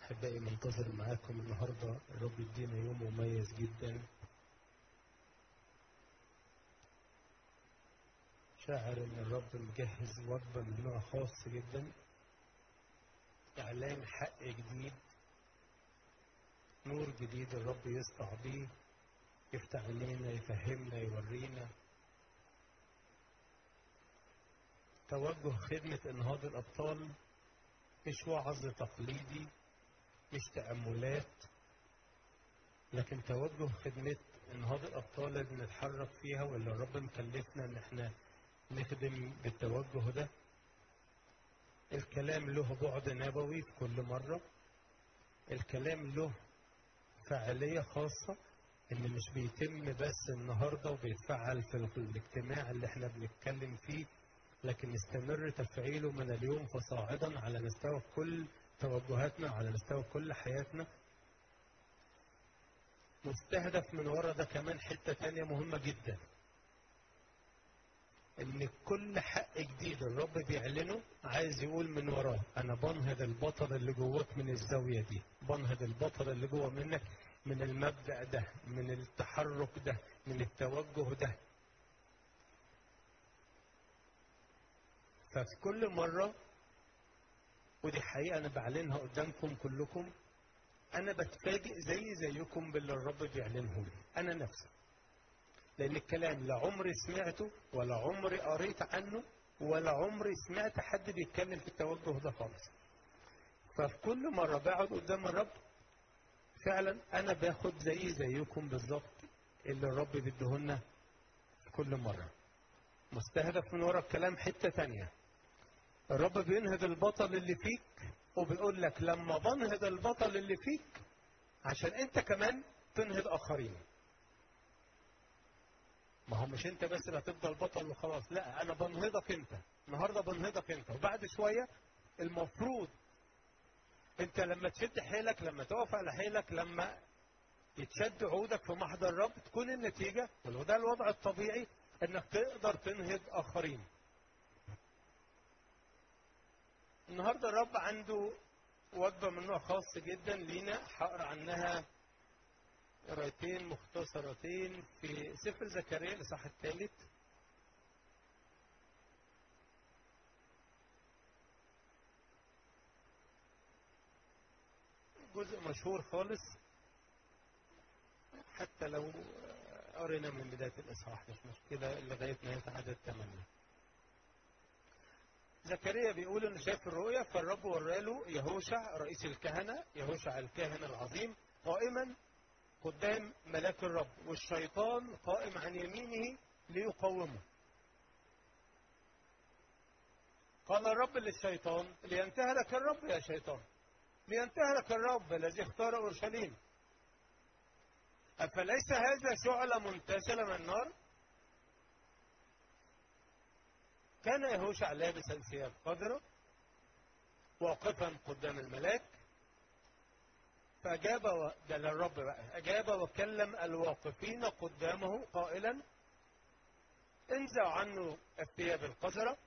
أحبائي منتظر معاكم النهاردة الرب يدينا يوم مميز جدا شاعر إن الرب مجهز وجبة من نوع خاص جدا إعلان حق جديد نور جديد الرب يسطع بيه يفتح علينا يفهمنا يورينا توجه خدمة انهاض الأبطال مش وعظ تقليدي مش تأملات لكن توجه خدمة انهاض الأبطال اللي بنتحرك فيها واللي الرب مكلفنا إن احنا نخدم بالتوجه ده الكلام له بعد نبوي في كل مرة الكلام له فعالية خاصة إن مش بيتم بس النهاردة وبيتفعل في الاجتماع اللي احنا بنتكلم فيه لكن يستمر تفعيله من اليوم فصاعدا على مستوى كل توجهاتنا وعلى مستوى كل حياتنا مستهدف من ورا ده كمان حتة تانية مهمة جدا ان كل حق جديد الرب بيعلنه عايز يقول من وراه انا بنهض البطل اللي جواك من الزاوية دي بنهض البطل اللي جوه منك من المبدأ ده من التحرك ده من التوجه ده ففي كل مرة ودي حقيقة أنا بعلنها قدامكم كلكم أنا بتفاجئ زي زيكم باللي الرب بيعلنه لي أنا نفسي لأن الكلام لا عمري سمعته ولا عمري قريت عنه ولا عمري سمعت حد بيتكلم في التوجه ده خالص ففي كل مرة بقعد قدام الرب فعلا أنا باخد زي زيكم بالظبط اللي الرب بيديهولنا في كل مرة مستهدف من ورا الكلام حتة تانية الرب بينهض البطل اللي فيك وبيقول لك لما بنهض البطل اللي فيك عشان انت كمان تنهض اخرين ما هو مش انت بس اللي هتفضل بطل وخلاص لا انا بنهضك انت النهارده بنهضك انت وبعد شويه المفروض انت لما تشد حيلك لما تقف على حيلك لما يتشد عودك في محضر الرب تكون النتيجه وده الوضع الطبيعي انك تقدر تنهض اخرين النهارده الرب عنده وجبه من نوع خاص جدا لينا هقرا عنها قرايتين مختصرتين في سفر زكريا الاصحاح الثالث جزء مشهور خالص حتى لو قرينا من بداية الإصحاح مش مشكلة لغاية نهاية عدد 8 زكريا بيقول إنه شاف الرؤيا فالرب وراله يهوشع رئيس الكهنة يهوشع الكاهن العظيم قائما قدام ملاك الرب والشيطان قائم عن يمينه ليقومه قال الرب للشيطان لينتهى لك الرب يا شيطان لينتهى لك الرب الذي اختار اورشليم أفليس هذا شعلة منتشرة من النار؟ كان يهوشع لابسا ثياب خضراء واقفا قدام الملاك فأجاب و... ده للرب بقى أجاب وكلم الواقفين قدامه قائلا انزع عنه الثياب القذرة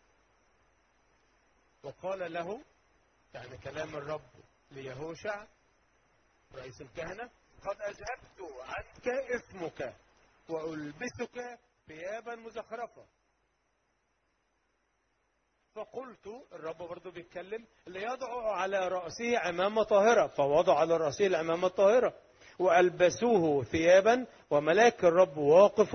وقال له يعني كلام الرب ليهوشع رئيس الكهنة قد أذهبت عنك إثمك وألبسك ثيابا مزخرفة فقلت الرب برضو بيتكلم ليضع على رأسه عمامة طاهرة فوضع على رأسه العمامة الطاهرة وألبسوه ثيابا وملاك الرب واقف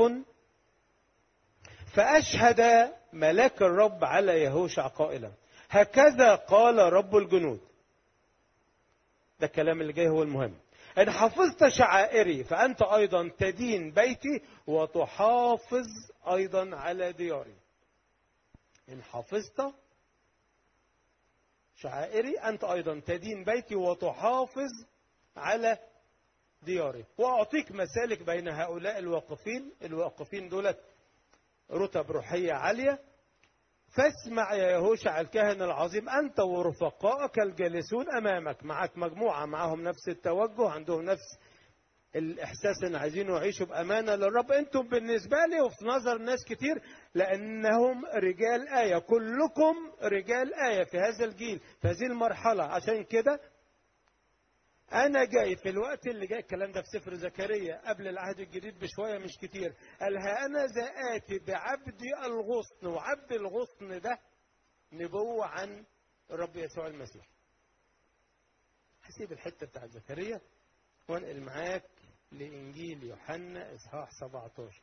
فأشهد ملاك الرب على يهوشع قائلا هكذا قال رب الجنود ده الكلام اللي جاي هو المهم إن حفظت شعائري فأنت أيضا تدين بيتي وتحافظ أيضا على دياري إن حفظت شعائري أنت أيضا تدين بيتي وتحافظ على دياري وأعطيك مسالك بين هؤلاء الواقفين الواقفين دولت رتب روحية عالية فاسمع يا يهوشع الكاهن العظيم أنت ورفقائك الجالسون أمامك معك مجموعة معهم نفس التوجه عندهم نفس الإحساس أن عايزين يعيشوا بأمانة للرب أنتم بالنسبة لي وفي نظر ناس كتير لأنهم رجال آية كلكم رجال آية في هذا الجيل في هذه المرحلة عشان كده أنا جاي في الوقت اللي جاي الكلام ده في سفر زكريا قبل العهد الجديد بشوية مش كتير قال ها أنا ذا آتي بعبدي الغصن وعبد الغصن ده نبوة عن الرب يسوع المسيح هسيب الحتة بتاعت زكريا وانقل معاك لإنجيل يوحنا إصحاح 17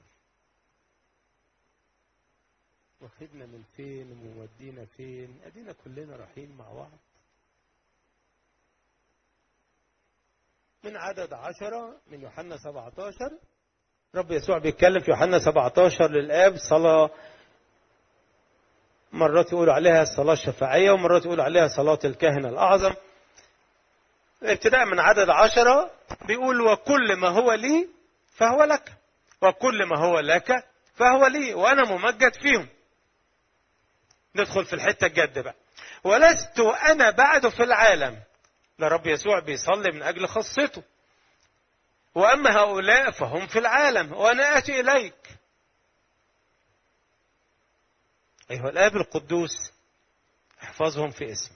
واخدنا من فين ومودينا فين ادينا كلنا رايحين مع بعض من عدد عشرة من يوحنا 17 رب يسوع بيتكلم في يوحنا 17 للآب صلاة مرات يقولوا عليها الصلاة الشفاعية ومرات يقولوا عليها صلاة الكاهن الأعظم ابتداء من عدد عشرة بيقول وكل ما هو لي فهو لك وكل ما هو لك فهو لي وأنا ممجد فيهم ندخل في الحتة الجد بقى ولست أنا بعد في العالم ده رب يسوع بيصلي من أجل خاصته وأما هؤلاء فهم في العالم وأنا آتي إليك أيها الآب القدوس احفظهم في اسمك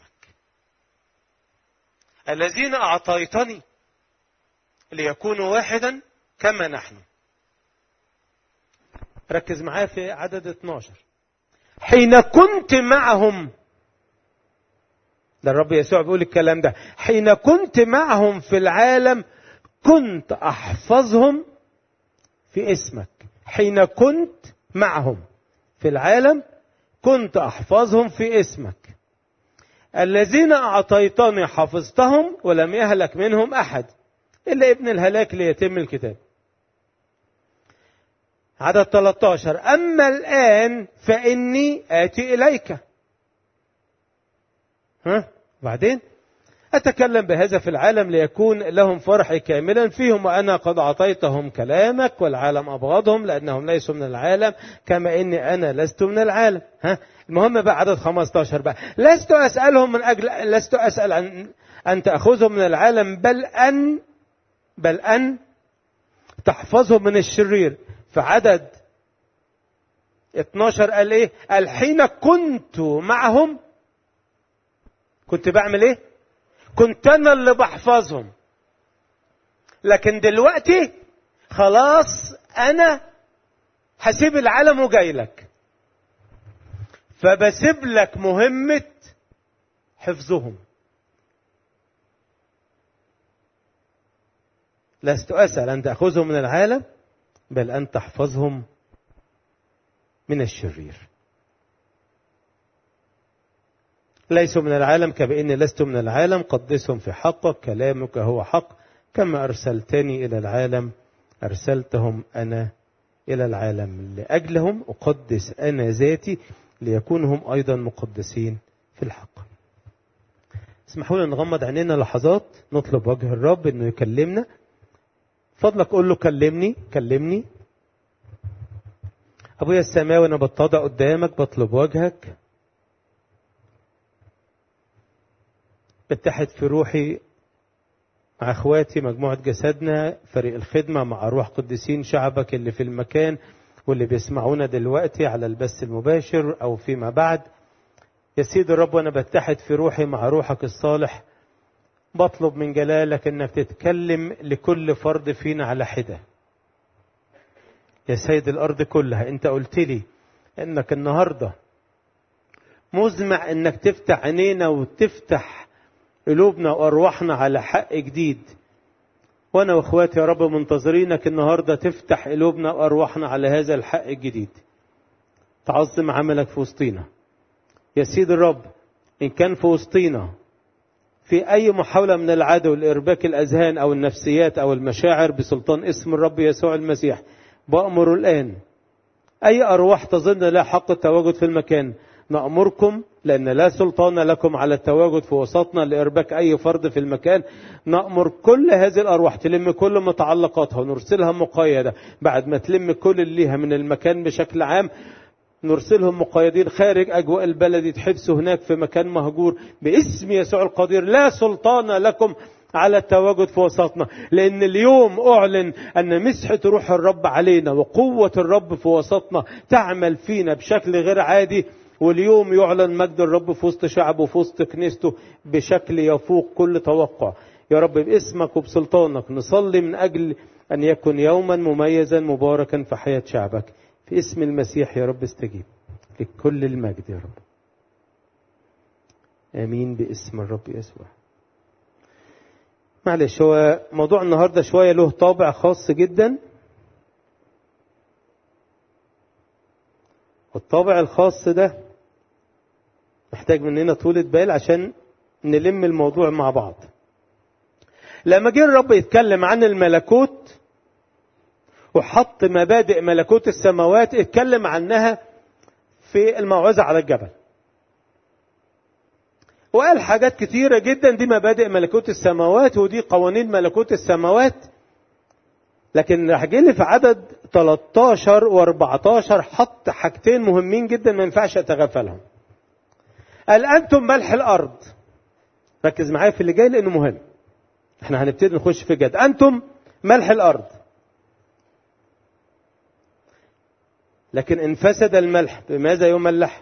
الذين أعطيتني ليكونوا واحدا كما نحن ركز معايا في عدد 12 حين كنت معهم ده الرب يسوع بيقول الكلام ده حين كنت معهم في العالم كنت احفظهم في اسمك حين كنت معهم في العالم كنت احفظهم في اسمك الذين اعطيتني حفظتهم ولم يهلك منهم احد الا ابن الهلاك ليتم الكتاب عدد 13 أما الآن فإني آتي إليك ها وبعدين أتكلم بهذا في العالم ليكون لهم فرح كاملا فيهم وأنا قد أعطيتهم كلامك والعالم أبغضهم لأنهم ليسوا من العالم كما إني أنا لست من العالم ها المهم بقى عدد 15 بقى لست أسألهم من أجل لست أسأل عن أن تأخذهم من العالم بل أن بل أن تحفظهم من الشرير في عدد 12 قال ايه قال حين كنت معهم كنت بعمل ايه كنت انا اللي بحفظهم لكن دلوقتي خلاص انا هسيب العالم وجاي لك فبسيب لك مهمة حفظهم لست أسأل أن تأخذهم من العالم بل أن تحفظهم من الشرير ليسوا من العالم كبإني لست من العالم قدسهم في حقك كلامك هو حق كما أرسلتني إلى العالم أرسلتهم أنا إلى العالم لأجلهم أقدس أنا ذاتي ليكونوا هم أيضا مقدسين في الحق اسمحوا لنا نغمض عينينا لحظات نطلب وجه الرب انه يكلمنا فضلك قول له كلمني كلمني ابويا السماوي انا بتضع قدامك بطلب وجهك بتحد في روحي مع اخواتي مجموعة جسدنا فريق الخدمة مع روح قديسين شعبك اللي في المكان واللي بيسمعونا دلوقتي على البث المباشر او فيما بعد يا سيد الرب وانا بتحد في روحي مع روحك الصالح بطلب من جلالك انك تتكلم لكل فرد فينا على حده يا سيد الارض كلها انت قلت لي انك النهارده مزمع انك تفتح عينينا وتفتح قلوبنا وارواحنا على حق جديد وانا واخواتي يا رب منتظرينك النهارده تفتح قلوبنا وارواحنا على هذا الحق الجديد تعظم عملك في وسطينا يا سيد الرب ان كان في وسطينا في أي محاولة من العدو لإرباك الأذهان أو النفسيات أو المشاعر بسلطان اسم الرب يسوع المسيح بأمر الآن أي أرواح تظن لا حق التواجد في المكان نأمركم لأن لا سلطان لكم على التواجد في وسطنا لإرباك أي فرد في المكان نأمر كل هذه الأرواح تلم كل متعلقاتها ونرسلها مقيدة بعد ما تلم كل اللي ليها من المكان بشكل عام نرسلهم مقيدين خارج أجواء البلد يتحبسوا هناك في مكان مهجور باسم يسوع القدير لا سلطان لكم على التواجد في وسطنا لأن اليوم أعلن أن مسحة روح الرب علينا وقوة الرب في وسطنا تعمل فينا بشكل غير عادي واليوم يعلن مجد الرب في وسط شعبه وفي وسط كنيسته بشكل يفوق كل توقع يا رب باسمك وبسلطانك نصلي من أجل أن يكن يوما مميزا مباركا في حياة شعبك في اسم المسيح يا رب استجيب لكل المجد يا رب آمين باسم الرب يسوع معلش هو موضوع النهارده شوية له طابع خاص جدا والطابع الخاص ده محتاج مننا طولة بال عشان نلم الموضوع مع بعض لما جه الرب يتكلم عن الملكوت وحط مبادئ ملكوت السماوات اتكلم عنها في الموعظة على الجبل وقال حاجات كتيرة جدا دي مبادئ ملكوت السماوات ودي قوانين ملكوت السماوات لكن راح جه لي في عدد 13 و14 حط حاجتين مهمين جدا ما ينفعش اتغافلهم. قال انتم ملح الارض. ركز معايا في اللي جاي لانه مهم. احنا هنبتدي نخش في جد. انتم ملح الارض. لكن ان فسد الملح بماذا يملح؟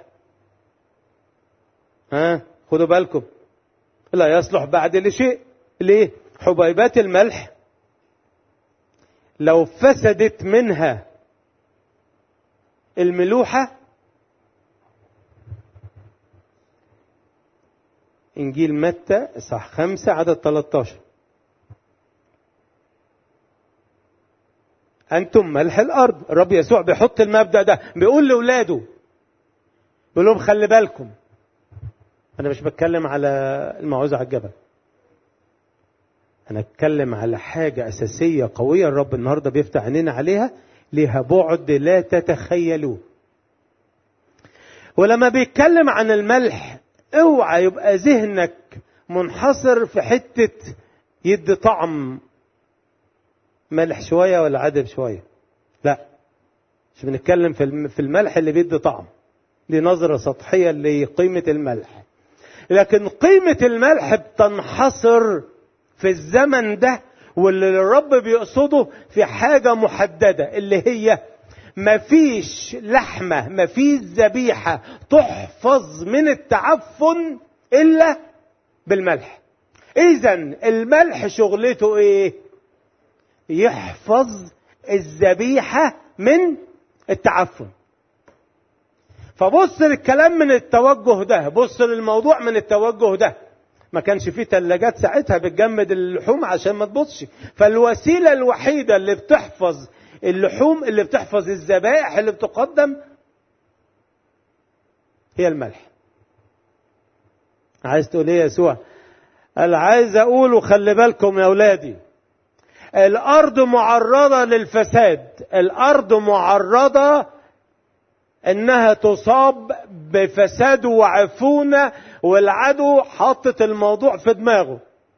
ها خدوا بالكم لا يصلح بعد لشيء ليه؟ حبيبات الملح لو فسدت منها الملوحة إنجيل متى صح خمسة عدد 13 أنتم ملح الأرض الرب يسوع بيحط المبدأ ده بيقول لأولاده بيقول لهم خلي بالكم أنا مش بتكلم على الموعظة على الجبل أنا أتكلم على حاجة أساسية قوية الرب النهاردة بيفتح عينينا عليها لها بعد لا تتخيلوه ولما بيتكلم عن الملح اوعى يبقى ذهنك منحصر في حتة يدي طعم ملح شوية ولا عدب شوية لا مش بنتكلم في الملح اللي بيدي طعم دي نظرة سطحية لقيمة الملح لكن قيمة الملح بتنحصر في الزمن ده واللي الرب بيقصده في حاجة محددة اللي هي مفيش لحمة مفيش ذبيحة تحفظ من التعفن إلا بالملح إذا الملح شغلته إيه؟ يحفظ الذبيحة من التعفن فبص للكلام من التوجه ده بص للموضوع من التوجه ده ما كانش فيه ثلاجات ساعتها بتجمد اللحوم عشان ما تبصش فالوسيله الوحيده اللي بتحفظ اللحوم اللي بتحفظ الذبائح اللي بتقدم هي الملح عايز تقول ايه يا يسوع قال عايز اقول وخلي بالكم يا اولادي الارض معرضه للفساد الارض معرضه انها تصاب بفساد وعفونه والعدو حاطط الموضوع في دماغه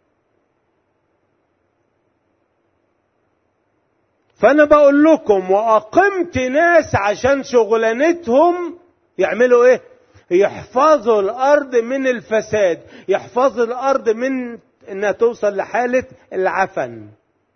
فانا بقول لكم واقمت ناس عشان شغلانتهم يعملوا ايه يحفظوا الارض من الفساد يحفظوا الارض من انها توصل لحاله العفن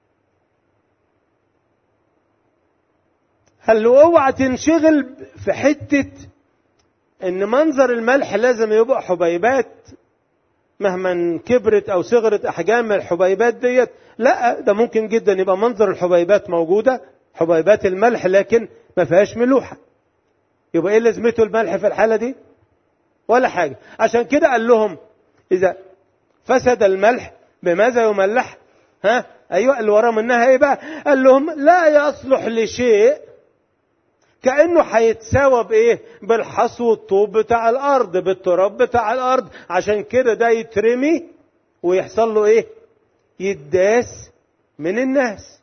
قال له اوعى تنشغل في حته ان منظر الملح لازم يبقى حبيبات مهما كبرت او صغرت احجام الحبيبات ديت لا ده ممكن جدا يبقى منظر الحبيبات موجوده حبيبات الملح لكن ما فيهاش ملوحه يبقى ايه لازمته الملح في الحاله دي ولا حاجه عشان كده قال لهم اذا فسد الملح بماذا يملح ها ايوه اللي ورا منها ايه بقى قال لهم لا يصلح لشيء كانه هيتساوى بايه بالحصو والطوب بتاع الارض بالتراب بتاع الارض عشان كده ده يترمي ويحصل له ايه يداس من الناس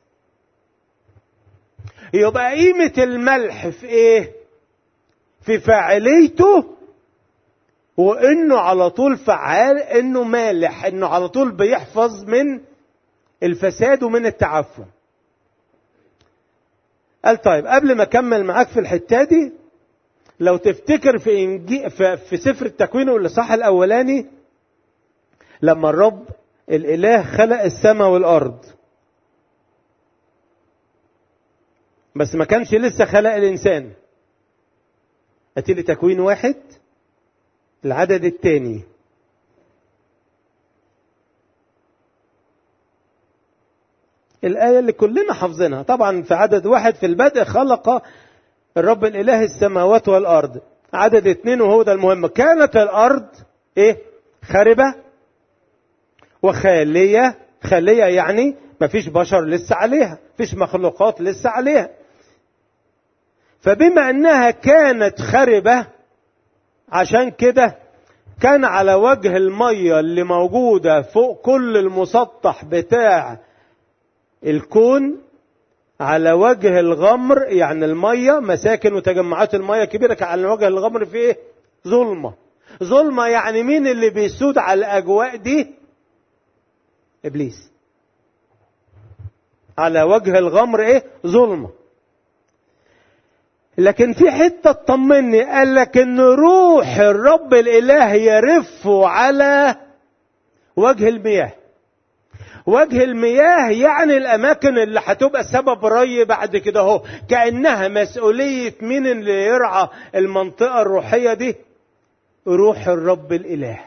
يبقى قيمة الملح في ايه في فاعليته وانه على طول فعال انه مالح انه على طول بيحفظ من الفساد ومن التعفن قال طيب قبل ما اكمل معاك في الحته دي لو تفتكر في إنجي في, في سفر التكوين والاصحاح الاولاني لما الرب الاله خلق السماء والارض بس ما كانش لسه خلق الانسان اتي لي تكوين واحد العدد الثاني الآية اللي كلنا حافظينها طبعا في عدد واحد في البدء خلق الرب الإله السماوات والأرض عدد اتنين وهو ده المهم كانت الأرض إيه خاربة وخالية خالية يعني مفيش بشر لسه عليها مفيش مخلوقات لسه عليها فبما أنها كانت خاربة عشان كده كان على وجه المية اللي موجودة فوق كل المسطح بتاع الكون على وجه الغمر يعني المية مساكن وتجمعات المية كبيرة كان على وجه الغمر في ايه ظلمة ظلمة يعني مين اللي بيسود على الأجواء دي إبليس على وجه الغمر ايه ظلمة لكن في حتة تطمني قال لك ان روح الرب الاله يرف على وجه المياه وجه المياه يعني الاماكن اللي هتبقى سبب ري بعد كده اهو كانها مسؤوليه مين اللي يرعى المنطقه الروحيه دي روح الرب الاله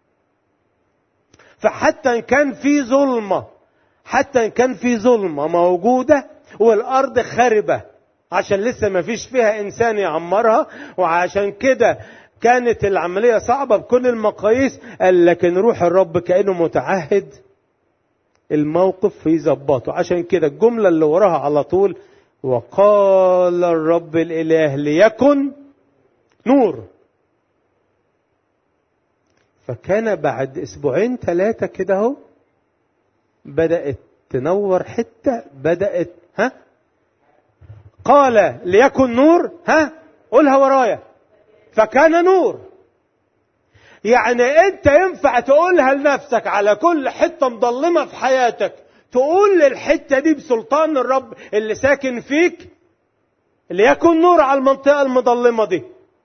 فحتى ان كان في ظلمه حتى ان كان في ظلمه موجوده والارض خربه عشان لسه ما فيش فيها انسان يعمرها وعشان كده كانت العمليه صعبه بكل المقاييس قال لكن روح الرب كانه متعهد الموقف يظبطه عشان كده الجمله اللي وراها على طول وقال الرب الاله ليكن نور فكان بعد اسبوعين ثلاثه كده اهو بدات تنور حته بدات ها قال ليكن نور ها قولها ورايا فكان نور يعني انت ينفع تقولها لنفسك على كل حته مضلمه في حياتك تقول للحته دي بسلطان الرب اللي ساكن فيك ليكن نور على المنطقه المضلمه دي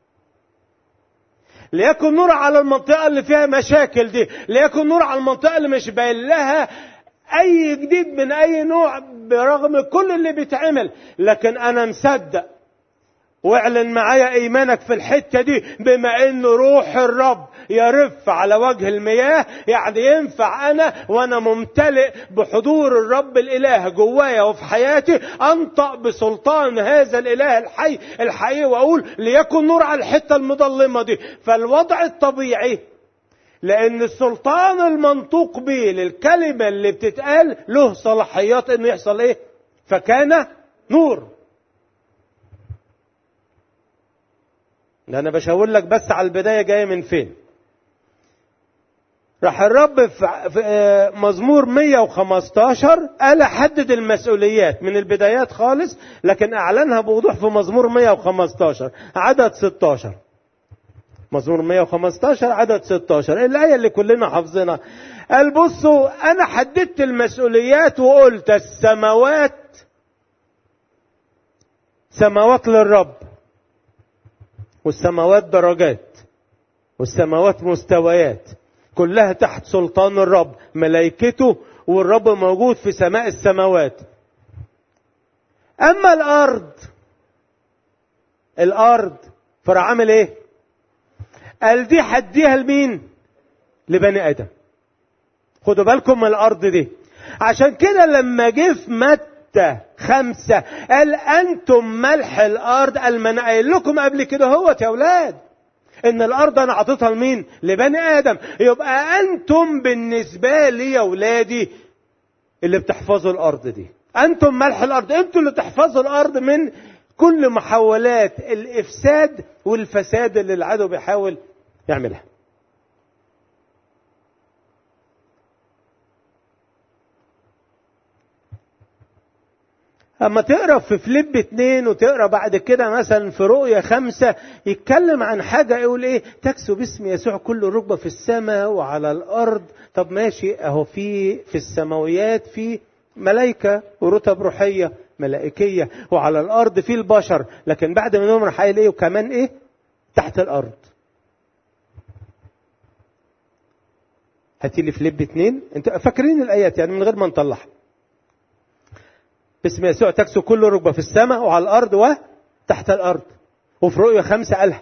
ليكن نور على المنطقه اللي فيها مشاكل دي ليكن نور على المنطقه اللي مش باين لها اي جديد من اي نوع برغم كل اللي بيتعمل لكن انا مصدق واعلن معايا ايمانك في الحته دي بما ان روح الرب يرف على وجه المياه يعني ينفع انا وانا ممتلئ بحضور الرب الاله جوايا وفي حياتي انطق بسلطان هذا الاله الحي الحقيقي واقول ليكن نور على الحته المظلمه دي فالوضع الطبيعي لان السلطان المنطوق به للكلمه اللي بتتقال له صلاحيات انه يحصل ايه فكان نور ده انا بشاور لك بس على البدايه جايه من فين راح الرب في مزمور 115 قال حدد المسؤوليات من البدايات خالص لكن اعلنها بوضوح في مزمور 115 عدد 16 مزمور 115 عدد 16 الآية اللي كلنا حافظينها قال بصوا أنا حددت المسؤوليات وقلت السماوات سماوات للرب والسماوات درجات والسماوات مستويات كلها تحت سلطان الرب ملائكته والرب موجود في سماء السماوات أما الأرض الأرض فراح عامل إيه؟ قال دي هديها لمين؟ لبني ادم. خدوا بالكم من الارض دي. عشان كده لما جه في متى خمسة قال أنتم ملح الأرض قال ما أنا قايل لكم قبل كده هوت يا أولاد إن الأرض أنا عطيتها لمين؟ لبني آدم يبقى أنتم بالنسبة لي يا أولادي اللي بتحفظوا الأرض دي أنتم ملح الأرض أنتم اللي تحفظوا الأرض من كل محاولات الإفساد والفساد اللي العدو بيحاول يعملها اما تقرا في فليب اتنين وتقرا بعد كده مثلا في رؤيا خمسة يتكلم عن حاجة يقول ايه تكسو باسم يسوع كل ركبة في السماء وعلى الارض طب ماشي اهو في في السماويات في ملائكة ورتب روحية ملائكية وعلى الارض في البشر لكن بعد منهم راح قايل ايه وكمان ايه تحت الارض هاتي لي فليب اتنين انت فاكرين الايات يعني من غير ما نطلعها باسم يسوع تكسو كل ركبة في السماء وعلى الأرض وتحت الأرض وفي رؤية خمسة قالها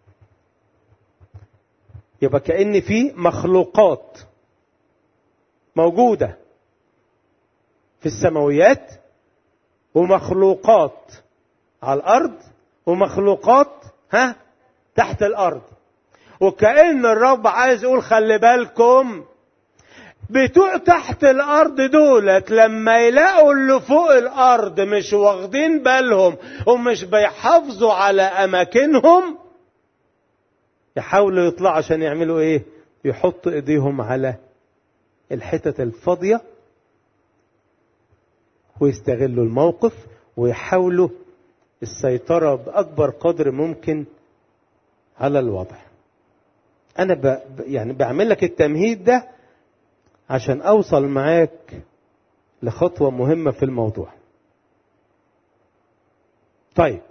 يبقى كأن في مخلوقات موجودة في السماويات ومخلوقات على الارض ومخلوقات ها تحت الارض وكأن الرب عايز يقول خلي بالكم بتوع تحت الارض دولت لما يلاقوا اللي فوق الارض مش واخدين بالهم ومش بيحافظوا على اماكنهم يحاولوا يطلعوا عشان يعملوا ايه يحطوا ايديهم على الحتت الفاضيه ويستغلوا الموقف ويحاولوا السيطره باكبر قدر ممكن على الوضع انا ب... يعني بعمل لك التمهيد ده عشان اوصل معاك لخطوه مهمه في الموضوع طيب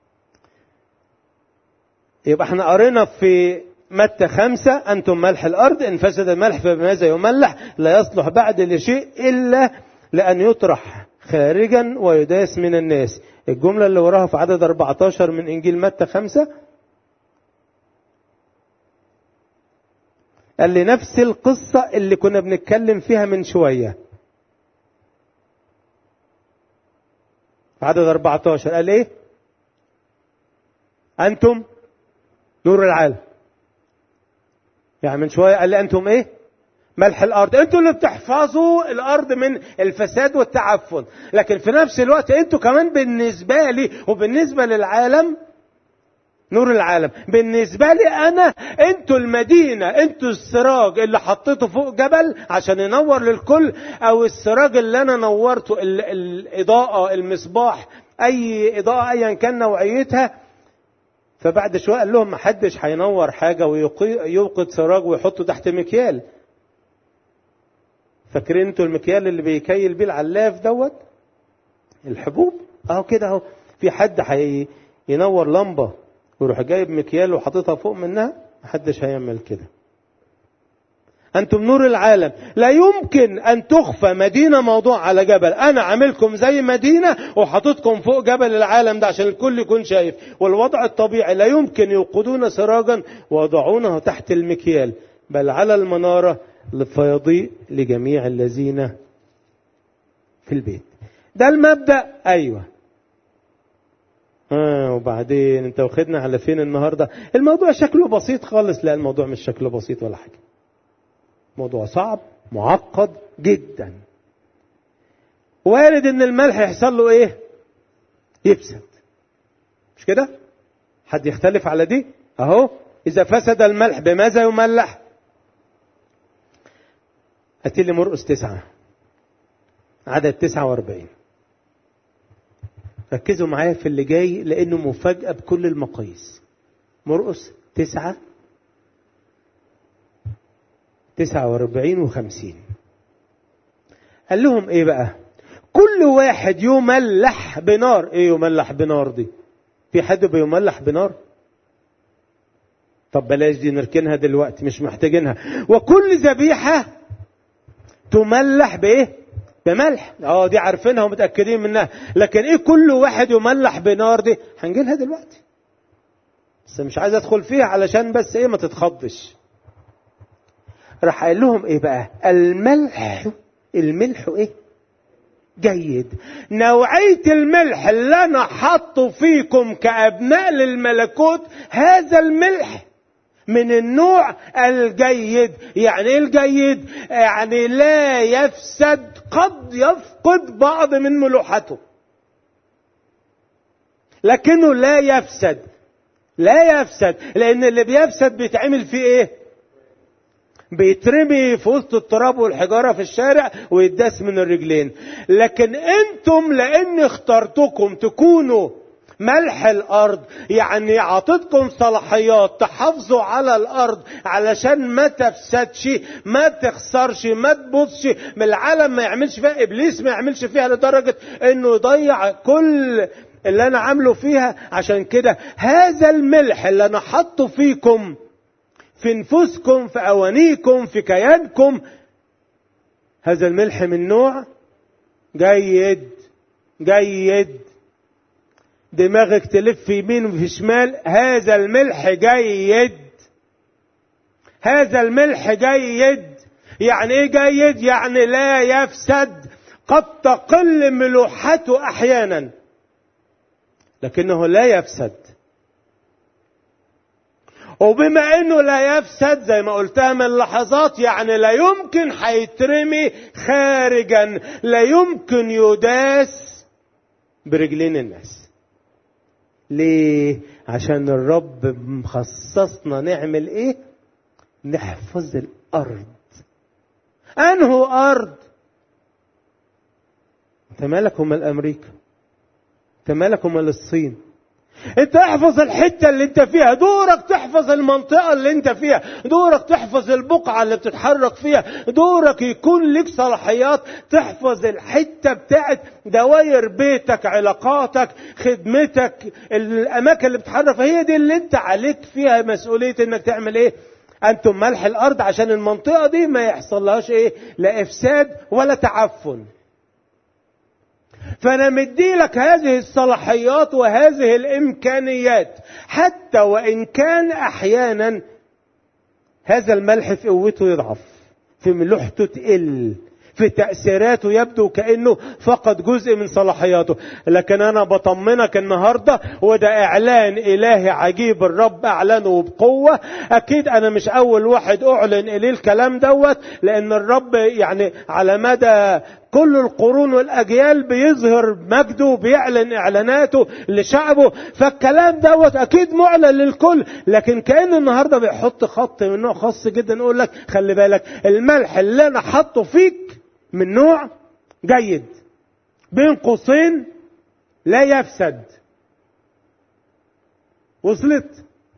يبقى احنا قرينا في متى خمسة أنتم ملح الأرض إن فسد الملح فبماذا يملح لا يصلح بعد لشيء إلا لأن يطرح خارجا ويداس من الناس الجملة اللي وراها في عدد 14 من إنجيل متى خمسة قال لي نفس القصة اللي كنا بنتكلم فيها من شوية في عدد 14 قال ايه أنتم نور العالم يعني من شوية قال لي أنتم إيه ملح الأرض أنتم اللي بتحفظوا الأرض من الفساد والتعفن لكن في نفس الوقت أنتم كمان بالنسبة لي وبالنسبة للعالم نور العالم بالنسبة لي أنا أنتوا المدينة أنتوا السراج اللي حطيته فوق جبل عشان ينور للكل أو السراج اللي أنا نورته ال- الإضاءة المصباح أي إضاءة أيا كان نوعيتها فبعد شوية قال لهم محدش هينور حاجة ويوقد سراج ويحطه تحت مكيال فاكرين انتوا المكيال اللي بيكيل بيه العلاف دوت الحبوب اهو كده اهو في حد هينور لمبه ويروح جايب مكيال وحاططها فوق منها محدش هيعمل كده انتم نور العالم لا يمكن ان تخفى مدينة موضوع على جبل انا عاملكم زي مدينة وحاططكم فوق جبل العالم ده عشان الكل يكون شايف والوضع الطبيعي لا يمكن يوقدون سراجا ويضعونه تحت المكيال بل على المنارة فيضيء لجميع الذين في البيت ده المبدأ ايوه آه وبعدين انت واخدنا على فين النهارده الموضوع شكله بسيط خالص لا الموضوع مش شكله بسيط ولا حاجه موضوع صعب معقد جدا وارد ان الملح يحصل له ايه يفسد مش كده حد يختلف على دي اهو اذا فسد الملح بماذا يملح هاتي لي مرقس تسعة عدد تسعة واربعين ركزوا معايا في اللي جاي لانه مفاجأة بكل المقاييس مرقس تسعة تسعة واربعين وخمسين قال لهم ايه بقى كل واحد يملح بنار ايه يملح بنار دي في حد بيملح بنار طب بلاش دي نركنها دلوقتي مش محتاجينها وكل ذبيحة تملح بايه بملح اه دي عارفينها ومتاكدين منها لكن ايه كل واحد يملح بنار دي هنجي لها دلوقتي بس مش عايز ادخل فيها علشان بس ايه ما تتخضش راح قال لهم ايه بقى الملح الملح ايه جيد نوعية الملح اللي انا حاطه فيكم كابناء للملكوت هذا الملح من النوع الجيد يعني ايه الجيد يعني لا يفسد قد يفقد بعض من ملوحته لكنه لا يفسد لا يفسد لان اللي بيفسد بيتعمل فيه ايه بيترمي في وسط التراب والحجارة في الشارع ويداس من الرجلين لكن انتم لان اخترتكم تكونوا ملح الارض يعني عطتكم صلاحيات تحافظوا على الارض علشان ما تفسدش ما تخسرش ما تبصش من العالم ما يعملش فيها ابليس ما يعملش فيها لدرجة انه يضيع كل اللي انا عامله فيها عشان كده هذا الملح اللي انا حاطه فيكم في نفوسكم في اوانيكم في كيانكم هذا الملح من نوع جيد جيد دماغك تلف يمين وفي شمال هذا الملح جيد هذا الملح جيد يعني ايه جيد يعني لا يفسد قد تقل ملوحته احيانا لكنه لا يفسد وبما انه لا يفسد زي ما قلتها من لحظات يعني لا يمكن هيترمي خارجا لا يمكن يداس برجلين الناس ليه عشان الرب مخصصنا نعمل ايه نحفظ الارض انه ارض انت مالك هم الامريكا انت مالك هم الصين انت احفظ الحتة اللي انت فيها دورك تحفظ المنطقة اللي انت فيها دورك تحفظ البقعة اللي بتتحرك فيها دورك يكون لك صلاحيات تحفظ الحتة بتاعت دواير بيتك علاقاتك خدمتك الاماكن اللي بتتحرك فيها هي دي اللي انت عليك فيها مسؤولية انك تعمل ايه انتم ملح الارض عشان المنطقة دي ما يحصل لهاش ايه لا افساد ولا تعفن فانا مدي لك هذه الصلاحيات وهذه الامكانيات حتى وان كان احيانا هذا الملح في قوته يضعف في ملوحته تقل في تأثيراته يبدو كأنه فقد جزء من صلاحياته لكن أنا بطمنك النهاردة وده إعلان إلهي عجيب الرب أعلنه بقوة أكيد أنا مش أول واحد أعلن إليه الكلام دوت لأن الرب يعني على مدى كل القرون والأجيال بيظهر مجده وبيعلن إعلاناته لشعبه فالكلام دوت أكيد معلن للكل لكن كأن النهاردة بيحط خط من نوع خاص جدا يقول لك خلي بالك الملح اللي أنا حاطه فيك من نوع جيد بين قوسين لا يفسد وصلت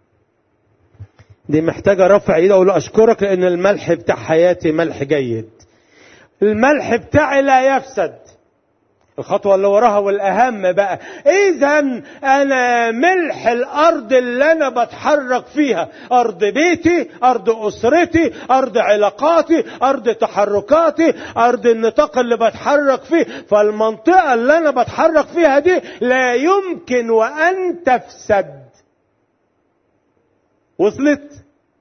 دي محتاجة رفع ايده اقول له اشكرك لان الملح بتاع حياتي ملح جيد الملح بتاعي لا يفسد الخطوة اللي وراها والأهم بقى إذا أنا ملح الأرض اللي أنا بتحرك فيها أرض بيتي أرض أسرتي أرض علاقاتي أرض تحركاتي أرض النطاق اللي بتحرك فيه فالمنطقة اللي أنا بتحرك فيها دي لا يمكن وأن تفسد وصلت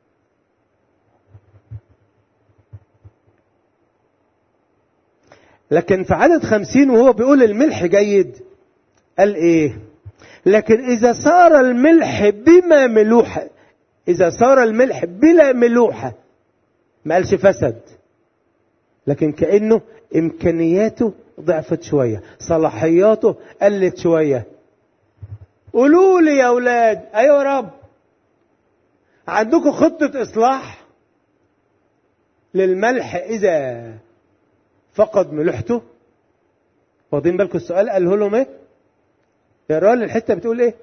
لكن في عدد خمسين وهو بيقول الملح جيد قال ايه لكن اذا صار الملح بما ملوحة اذا صار الملح بلا ملوحة ما قالش فسد لكن كأنه امكانياته ضعفت شوية صلاحياته قلت شوية قولوا لي يا اولاد ايوه يا رب عندكم خطة اصلاح للملح اذا فقد ملوحته واخدين بالكم السؤال قاله لهم ايه يقرا لي الحته بتقول ايه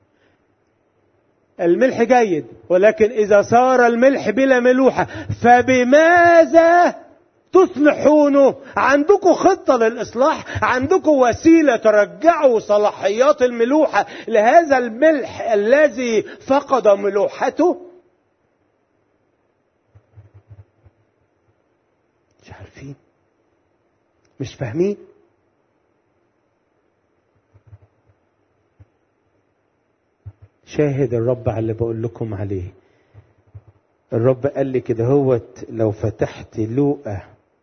الملح جيد ولكن اذا صار الملح بلا ملوحه فبماذا تصلحونه عندكم خطة للإصلاح عندكم وسيلة ترجعوا صلاحيات الملوحة لهذا الملح الذي فقد ملوحته مش عارفين مش فاهمين شاهد الرب على اللي بقول لكم عليه الرب قال لي كده هوت لو فتحت لوقا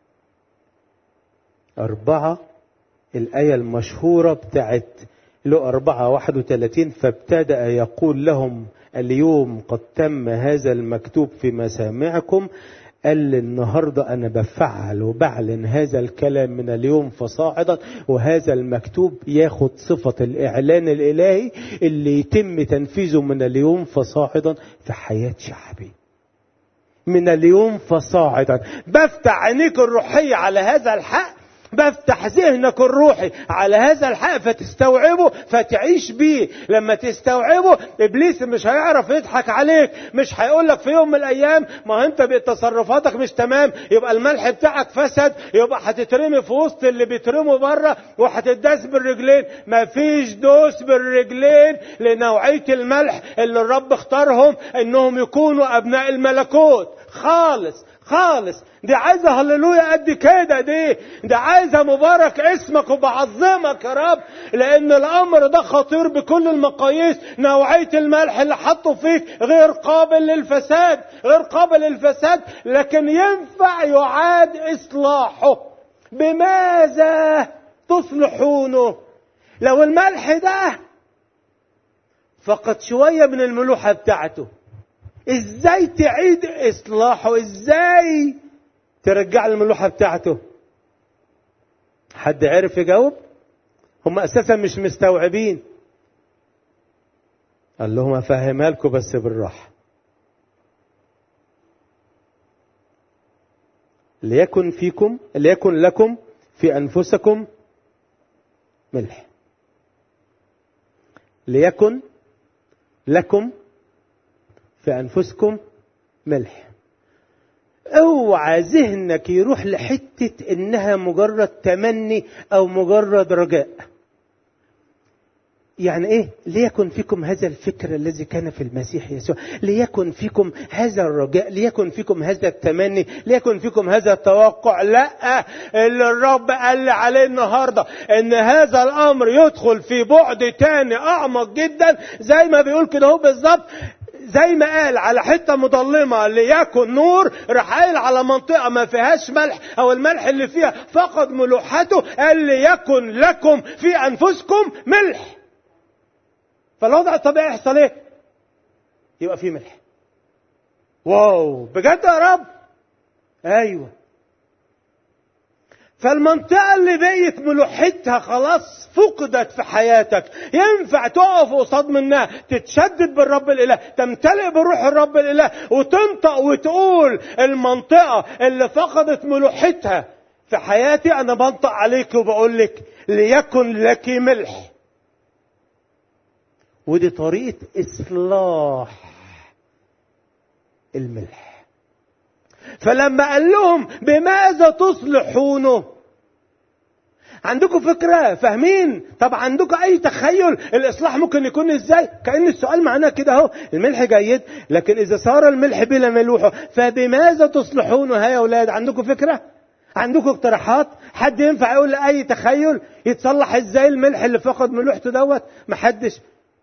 أربعة الآية المشهورة بتاعت لوقا أربعة واحد وثلاثين فابتدأ يقول لهم اليوم قد تم هذا المكتوب في مسامعكم قال النهارده انا بفعل وبعلن هذا الكلام من اليوم فصاعدا وهذا المكتوب ياخد صفه الاعلان الالهي اللي يتم تنفيذه من اليوم فصاعدا في حياه شعبي. من اليوم فصاعدا بفتح عينيك الروحيه على هذا الحق بفتح ذهنك الروحي على هذا الحق فتستوعبه فتعيش بيه لما تستوعبه ابليس مش هيعرف يضحك عليك مش هيقول لك في يوم من الايام ما انت تصرفاتك مش تمام يبقى الملح بتاعك فسد يبقى هتترمي في وسط اللي بيترموا بره وهتداس بالرجلين مفيش دوس بالرجلين لنوعيه الملح اللي الرب اختارهم انهم يكونوا ابناء الملكوت خالص خالص دي عايزه هللويا قد كده دي دي عايزه مبارك اسمك وبعظمك يا رب لان الامر ده خطير بكل المقاييس نوعيه الملح اللي حطه فيك غير قابل للفساد غير قابل للفساد لكن ينفع يعاد اصلاحه بماذا تصلحونه لو الملح ده فقد شوية من الملوحة بتاعته ازاي تعيد اصلاحه ازاي ترجع الملوحة بتاعته حد عرف يجاوب هم اساسا مش مستوعبين قال لهم افهمها لكم بس بالراحه ليكن فيكم ليكن لكم في انفسكم ملح ليكن لكم في انفسكم ملح اوعى ذهنك يروح لحته انها مجرد تمني او مجرد رجاء يعني ايه ليكن فيكم هذا الفكر الذي كان في المسيح يسوع ليكن فيكم هذا الرجاء ليكن فيكم هذا التمني ليكن فيكم هذا التوقع لا اللي الرب قال لي عليه النهارده ان هذا الامر يدخل في بعد تاني اعمق جدا زي ما بيقول كده هو بالظبط زي ما قال على حته مظلمه ليكن نور راح قايل على منطقه ما فيهاش ملح او الملح اللي فيها فقد ملوحته قال ليكن لكم في انفسكم ملح فالوضع الطبيعي يحصل ايه؟ يبقى فيه ملح. واو بجد يا رب؟ ايوه. فالمنطقة اللي بقيت ملوحتها خلاص فقدت في حياتك ينفع تقف قصاد منها تتشدد بالرب الإله تمتلئ بروح الرب الإله وتنطق وتقول المنطقة اللي فقدت ملوحتها في حياتي أنا بنطق عليك وبقول لك ليكن لك ملح ودي طريقة إصلاح الملح فلما قال لهم بماذا تصلحونه عندكم فكرة فاهمين طب عندكم أي تخيل الإصلاح ممكن يكون إزاي كأن السؤال معناه كده أهو الملح جيد لكن إذا صار الملح بلا ملوحه فبماذا تصلحونه يا أولاد عندكم فكرة عندكم اقتراحات حد ينفع يقول أي تخيل يتصلح إزاي الملح اللي فقد ملوحته دوت محدش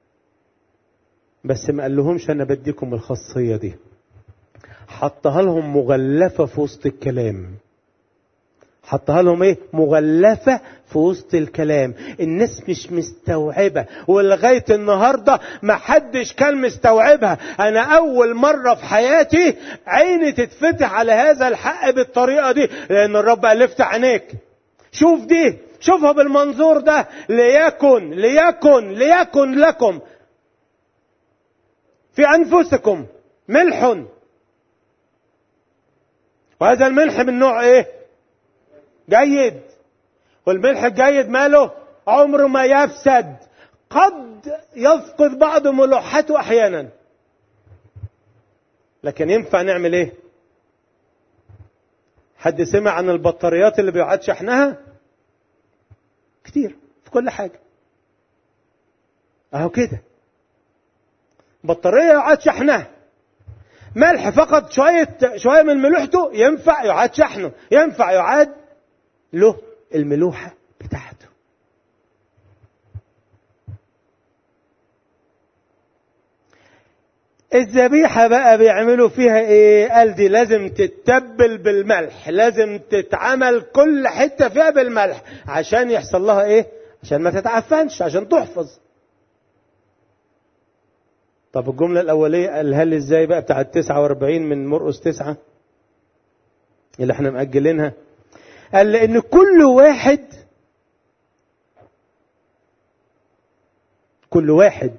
بس ما قال لهمش انا بديكم الخاصيه دي حطها لهم مغلفه في وسط الكلام حطها لهم ايه مغلفه في وسط الكلام الناس مش مستوعبه ولغايه النهارده ما حدش كان مستوعبها انا اول مره في حياتي عيني تتفتح على هذا الحق بالطريقه دي لان الرب قال افتح عينيك شوف دي شوفها بالمنظور ده ليكن ليكن ليكن لكم في أنفسكم ملح وهذا الملح من نوع إيه؟ جيد والملح الجيد ماله؟ عمره ما يفسد قد يفقد بعض ملوحته أحيانا لكن ينفع نعمل إيه؟ حد سمع عن البطاريات اللي بيعاد شحنها؟ كتير في كل حاجة أهو كده بطارية يعاد شحنها ملح فقط شوية شوية من ملوحته ينفع يعاد شحنه ينفع يعاد له الملوحة بتاعته الذبيحة بقى بيعملوا فيها ايه قال دي لازم تتبل بالملح لازم تتعمل كل حتة فيها بالملح عشان يحصل لها ايه عشان ما تتعفنش عشان تحفظ طب الجملة الأولية قالها لي ازاي بقى بتاعة 49 من مرقس 9 اللي احنا مأجلينها قال لأن كل واحد كل واحد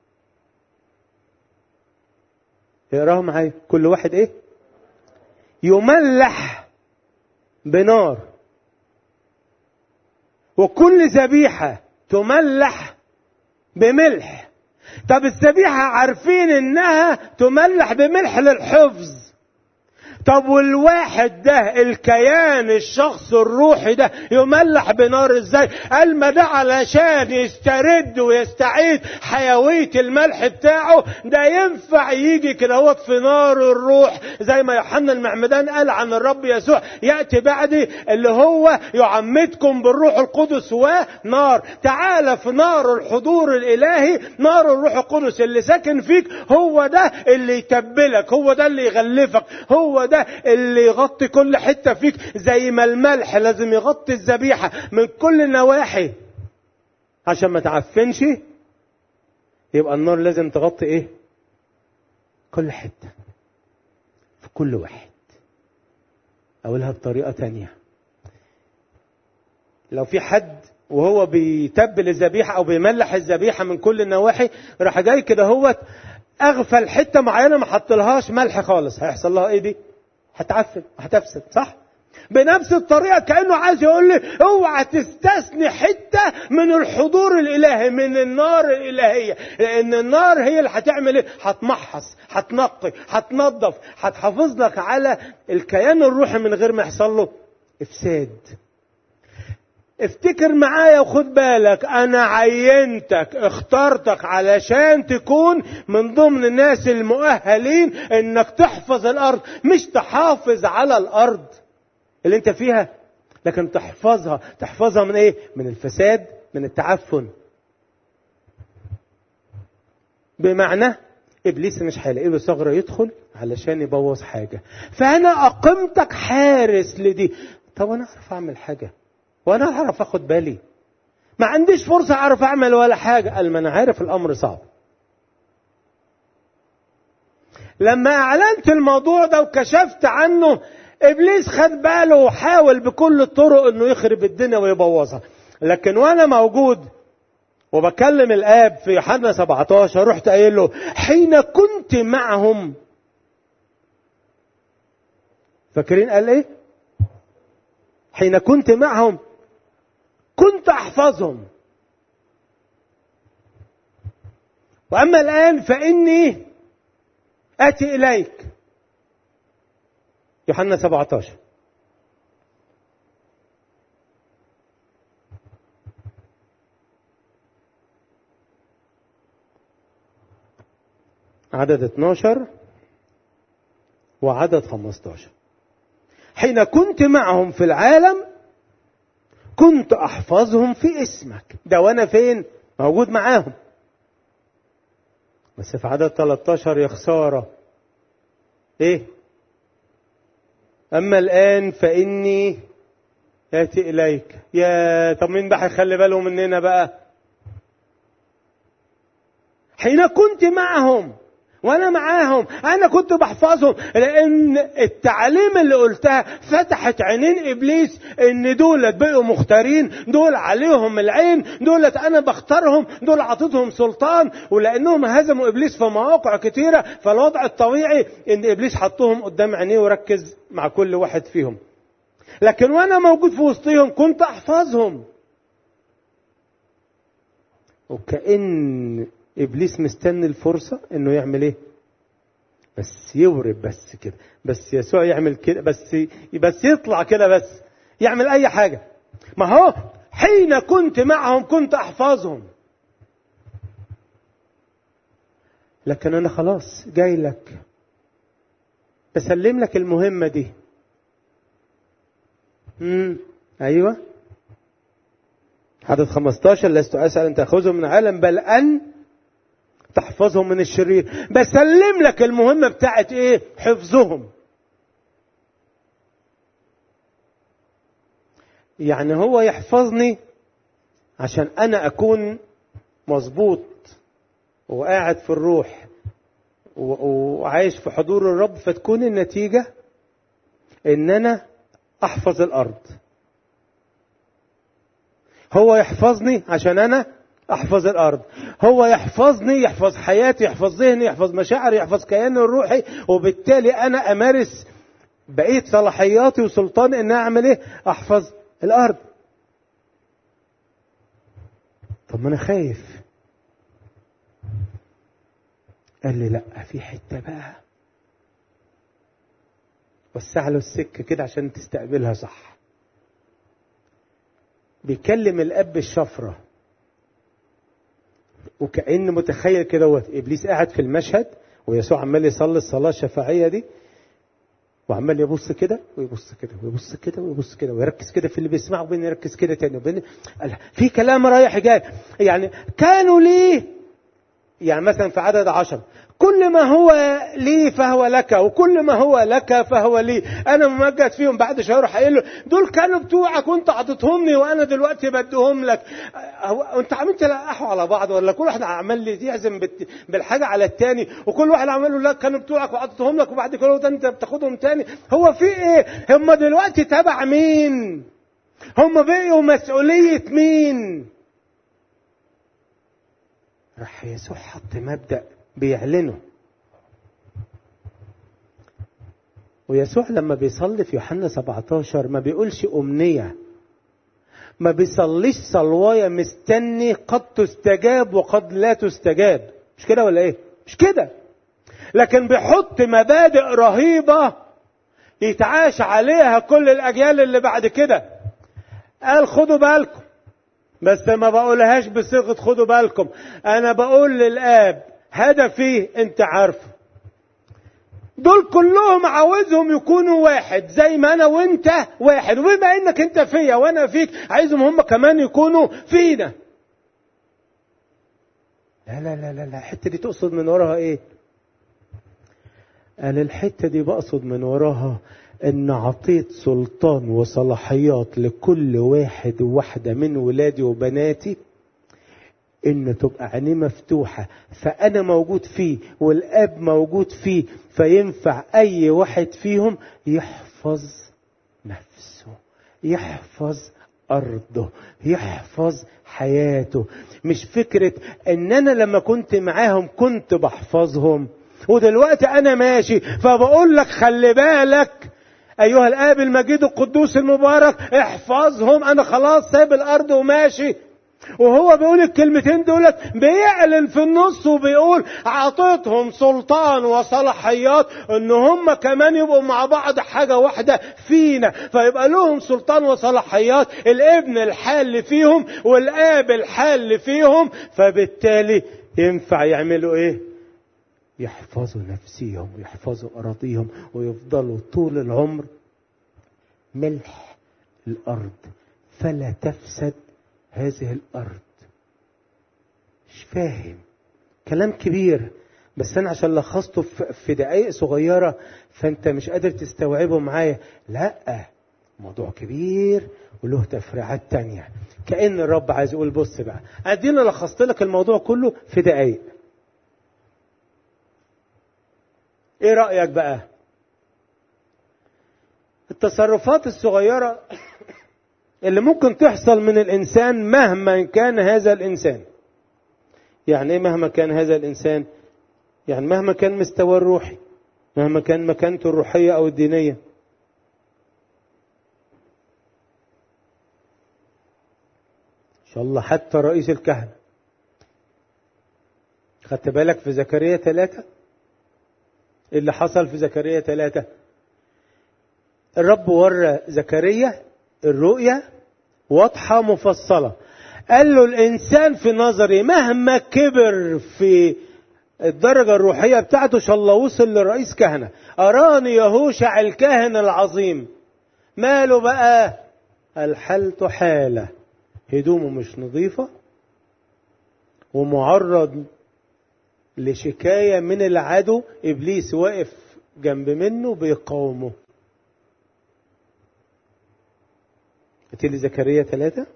اقراها معايا كل واحد ايه يملح بنار وكل ذبيحة تملح بملح طب الذبيحة عارفين انها تملح بملح للحفظ طب والواحد ده الكيان الشخص الروحي ده يملح بنار ازاي قال ما ده علشان يسترد ويستعيد حيوية الملح بتاعه ده ينفع يجي كده هو في نار الروح زي ما يوحنا المعمدان قال عن الرب يسوع يأتي بعدي اللي هو يعمدكم بالروح القدس ونار تعال في نار الحضور الالهي نار الروح القدس اللي ساكن فيك هو ده اللي يتبلك هو ده اللي يغلفك هو ده ده اللي يغطي كل حتة فيك زي ما الملح لازم يغطي الذبيحة من كل النواحي عشان ما تعفنش يبقى النار لازم تغطي ايه كل حتة في كل واحد اقولها بطريقة تانية لو في حد وهو بيتبل الذبيحة او بيملح الذبيحة من كل النواحي راح جاي كده هوت اغفل حتة معينة ما حطلهاش ملح خالص هيحصل لها ايه دي هتعفن هتفسد صح بنفس الطريقة كأنه عايز يقول لي اوعى تستثني حتة من الحضور الإلهي من النار الإلهية لأن النار هي اللي هتعمل ايه؟ هتمحص هتنقي هتنظف هتحافظ لك على الكيان الروحي من غير ما يحصل له إفساد افتكر معايا وخد بالك انا عينتك اخترتك علشان تكون من ضمن الناس المؤهلين انك تحفظ الارض مش تحافظ على الارض اللي انت فيها لكن تحفظها تحفظها من ايه من الفساد من التعفن بمعنى ابليس مش هيلاقي له ثغره يدخل علشان يبوظ حاجه فانا اقمتك حارس لدي طب انا اعرف اعمل حاجه وانا اعرف اخد بالي ما عنديش فرصه اعرف اعمل ولا حاجه قال ما انا عارف الامر صعب لما اعلنت الموضوع ده وكشفت عنه ابليس خد باله وحاول بكل الطرق انه يخرب الدنيا ويبوظها لكن وانا موجود وبكلم الاب في يوحنا 17 رحت قايل له حين كنت معهم فاكرين قال ايه حين كنت معهم كنت احفظهم واما الان فاني اتي اليك يوحنا 17 عدد 12 وعدد 15 حين كنت معهم في العالم كنت احفظهم في اسمك ده وانا فين موجود معاهم بس في عدد 13 يا خساره ايه اما الان فاني اتي اليك يا طب مين بقى هيخلي باله مننا بقى حين كنت معهم وانا معاهم انا كنت بحفظهم لان التعليم اللي قلتها فتحت عينين ابليس ان دولت بقوا مختارين دول عليهم العين دولت انا بختارهم دول عطيتهم سلطان ولانهم هزموا ابليس في مواقع كتيره فالوضع الطبيعي ان ابليس حطهم قدام عينيه وركز مع كل واحد فيهم لكن وانا موجود في وسطهم كنت احفظهم وكأن ابليس مستني الفرصه انه يعمل ايه بس يورب بس كده بس يسوع يعمل كده بس بس يطلع كده بس يعمل اي حاجه ما هو حين كنت معهم كنت احفظهم لكن انا خلاص جاي لك بسلم لك المهمه دي امم ايوه عدد 15 لست اسال ان تاخذهم من العالم بل ان تحفظهم من الشرير بسلم لك المهمة بتاعت ايه حفظهم يعني هو يحفظني عشان انا اكون مظبوط وقاعد في الروح وعايش في حضور الرب فتكون النتيجة ان انا احفظ الارض هو يحفظني عشان انا احفظ الارض هو يحفظني يحفظ حياتي يحفظ ذهني يحفظ مشاعري يحفظ كياني الروحي وبالتالي انا امارس بقيه صلاحياتي وسلطاني ان اعمل ايه احفظ الارض طب ما انا خايف قال لي لا في حته بقى وسع له السكه كده عشان تستقبلها صح بيكلم الاب الشفره وكأن متخيل كده هو ابليس قاعد في المشهد ويسوع عمال يصلي الصلاه الشفاعيه دي وعمال يبص كده ويبص كده ويبص كده ويبص كده ويركز كده في اللي بيسمعه وبين يركز كده تاني وبين في كلام رايح جاي يعني كانوا ليه يعني مثلا في عدد عشر كل ما هو لي فهو لك وكل ما هو لك فهو لي انا ممجد فيهم بعد شهر راح قايل له دول كانوا بتوعك وانت عطيتهم لي وانا دلوقتي بديهم لك هو انت عمال تلقحوا على بعض ولا كل واحد عمال لي يعزم بت- بالحاجه على التاني وكل واحد عمال له لا كانوا بتوعك وعطيتهم لك وبعد كده ده انت بتاخدهم تاني هو في ايه هم دلوقتي تبع مين هم بقوا مسؤوليه مين راح يسوع حط مبدأ بيعلنه ويسوع لما بيصلي في يوحنا 17 ما بيقولش أمنية ما بيصليش صلواية مستني قد تستجاب وقد لا تستجاب مش كده ولا ايه مش كده لكن بيحط مبادئ رهيبة يتعاش عليها كل الأجيال اللي بعد كده قال خدوا بالكم بس ما بقولهاش بصيغة خدوا بالكم أنا بقول للآب هدفي أنت عارفه دول كلهم عاوزهم يكونوا واحد زي ما أنا وأنت واحد وبما إنك أنت فيا وأنا فيك عايزهم هم كمان يكونوا فينا لا لا لا لا لا الحتة دي تقصد من وراها إيه؟ قال الحتة دي بقصد من وراها ان عطيت سلطان وصلاحيات لكل واحد وواحدة من ولادي وبناتي ان تبقى عينيه مفتوحة فانا موجود فيه والاب موجود فيه فينفع اي واحد فيهم يحفظ نفسه يحفظ ارضه يحفظ حياته مش فكرة ان انا لما كنت معاهم كنت بحفظهم ودلوقتي انا ماشي فبقول لك خلي بالك ايها الاب المجيد القدوس المبارك احفظهم انا خلاص سايب الارض وماشي وهو بيقول الكلمتين دولت بيعلن في النص وبيقول اعطيتهم سلطان وصلاحيات ان هم كمان يبقوا مع بعض حاجة واحدة فينا فيبقى لهم سلطان وصلاحيات الابن الحال فيهم والاب الحال فيهم فبالتالي ينفع يعملوا ايه يحفظوا نفسيهم ويحفظوا أراضيهم ويفضلوا طول العمر ملح الأرض فلا تفسد هذه الأرض مش فاهم كلام كبير بس أنا عشان لخصته في دقايق صغيرة فأنت مش قادر تستوعبه معايا لا موضوع كبير وله تفريعات تانية كأن الرب عايز يقول بص بقى أدينا لخصت لك الموضوع كله في دقايق ايه رأيك بقى التصرفات الصغيرة اللي ممكن تحصل من الإنسان مهما كان هذا الإنسان يعني ايه مهما كان هذا الإنسان يعني مهما كان مستواه الروحي مهما كان مكانته الروحية أو الدينية إن شاء الله حتى رئيس الكهنة خدت بالك في زكريا ثلاثة اللي حصل في زكريا ثلاثة الرب ورى زكريا الرؤية واضحة مفصلة قال له الإنسان في نظري مهما كبر في الدرجة الروحية بتاعته شاء الله وصل لرئيس كهنة أراني يهوشع الكاهن العظيم ماله بقى الحالة حالة هدومه مش نظيفة ومعرض لشكاية من العدو إبليس واقف جنب منه بيقاومه لي زكريا ثلاثة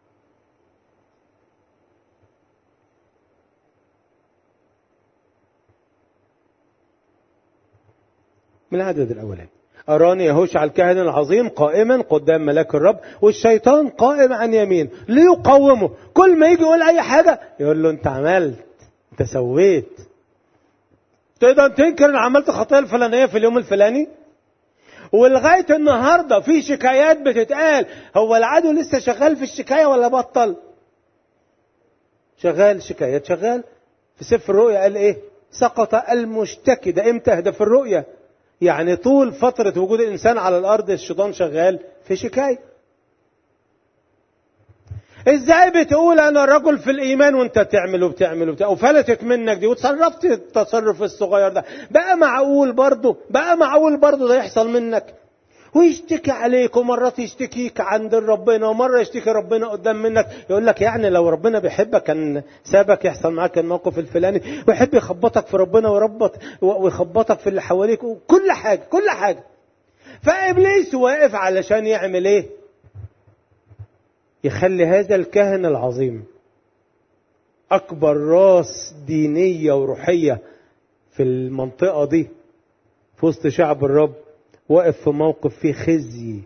من العدد الأولاني أراني يهوشع الكاهن العظيم قائما قدام ملاك الرب والشيطان قائم عن يمين ليقومه كل ما يجي يقول أي حاجة يقول له أنت عملت أنت سويت تقدر تنكر ان عملت خطيه الفلانيه في اليوم الفلاني ولغايه النهارده في شكايات بتتقال هو العدو لسه شغال في الشكايه ولا بطل شغال شكايات شغال في سفر الرؤيا قال ايه سقط المشتكي ده امتى ده في الرؤيا يعني طول فترة وجود الإنسان على الأرض الشيطان شغال في شكاية ازاي بتقول انا رجل في الايمان وانت تعمل وبتعمل وبتعمل وفلتت منك دي وتصرفت التصرف الصغير ده بقى معقول برضه بقى معقول برضه ده يحصل منك ويشتكي عليك ومرات يشتكيك عند ربنا ومرة يشتكي ربنا قدام منك يقول لك يعني لو ربنا بيحبك كان سابك يحصل معاك الموقف الفلاني ويحب يخبطك في ربنا ويربط ويخبطك في اللي حواليك وكل حاجة كل حاجة فإبليس واقف علشان يعمل إيه؟ يخلي هذا الكاهن العظيم أكبر راس دينية وروحية في المنطقة دي في وسط شعب الرب واقف في موقف فيه خزي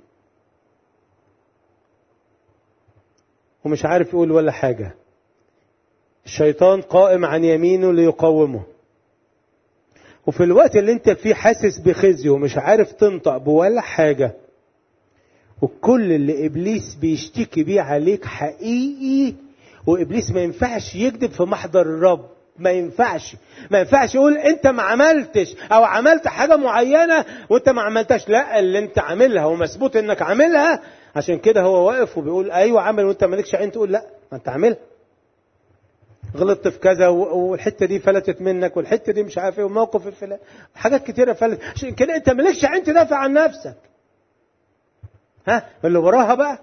ومش عارف يقول ولا حاجة الشيطان قائم عن يمينه ليقاومه وفي الوقت اللي انت فيه حاسس بخزي ومش عارف تنطق بولا حاجة وكل اللي ابليس بيشتكي بيه عليك حقيقي وابليس ما ينفعش يكذب في محضر الرب ما ينفعش ما ينفعش يقول انت ما عملتش او عملت حاجه معينه وانت ما عملتش لا اللي انت عاملها ومثبوت انك عاملها عشان كده هو واقف وبيقول ايوه عمل وانت مالكش عين تقول لا ما انت عاملها غلطت في كذا والحته دي فلتت منك والحته دي مش عارف ايه وموقف الفلان حاجات كتيره فلتت عشان كده انت مالكش عين تدافع عن نفسك ها اللي وراها بقى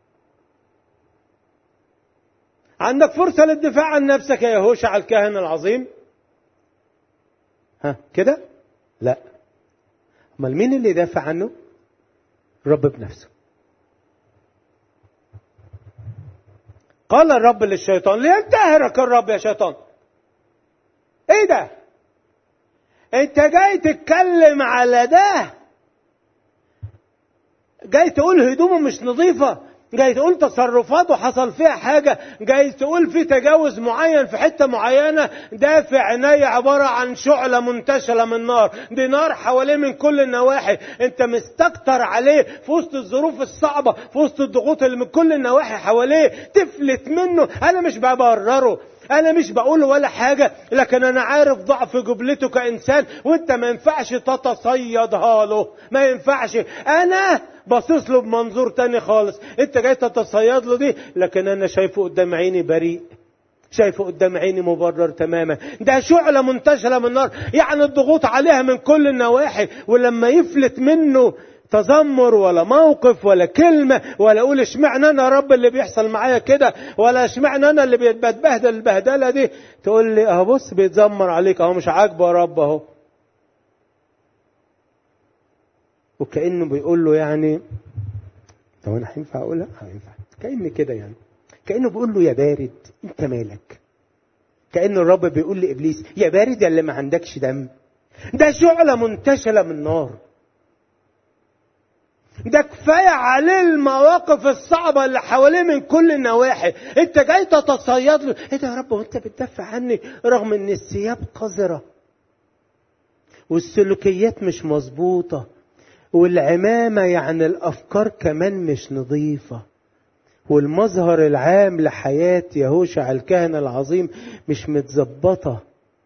عندك فرصة للدفاع عن نفسك يا يهوشع الكاهن العظيم ها كده لا امال مين اللي يدافع عنه الرب بنفسه قال الرب للشيطان لينتهرك الرب يا شيطان ايه ده انت جاي تتكلم على ده جاي تقول هدومه مش نظيفه جاي تقول تصرفاته حصل فيها حاجة جاي تقول في تجاوز معين في حتة معينة ده في عناية عبارة عن شعلة منتشرة من نار دي نار حواليه من كل النواحي انت مستكتر عليه في وسط الظروف الصعبة في وسط الضغوط اللي من كل النواحي حواليه تفلت منه انا مش ببرره انا مش بقول ولا حاجة لكن انا عارف ضعف جبلته كانسان وانت ما ينفعش تتصيدها له ما ينفعش انا باصص له بمنظور تاني خالص انت جاي تتصيد له دي لكن انا شايفه قدام عيني بريء شايفه قدام عيني مبرر تماما ده شعلة منتشرة من النار يعني الضغوط عليها من كل النواحي ولما يفلت منه تذمر ولا موقف ولا كلمة ولا اقول اشمعنى انا يا رب اللي بيحصل معايا كده ولا اشمعنى انا اللي بتبهدل البهدلة دي تقول لي اهو بص بيتذمر عليك اهو مش عاجبه يا رب اهو وكأنه بيقول له يعني طب انا هينفع اقولها؟ هينفع كأن كده يعني كأنه بيقول له يا بارد انت مالك كأن الرب بيقول لإبليس يا بارد يا اللي ما عندكش دم ده شعلة منتشلة من نار ده كفاية عليه المواقف الصعبة اللي حواليه من كل النواحي انت جاي تتصيد له ايه ده يا رب وانت بتدافع عني رغم ان الثياب قذرة والسلوكيات مش مظبوطة والعمامة يعني الأفكار كمان مش نظيفة والمظهر العام لحياة يهوشع الكهنة العظيم مش متظبطة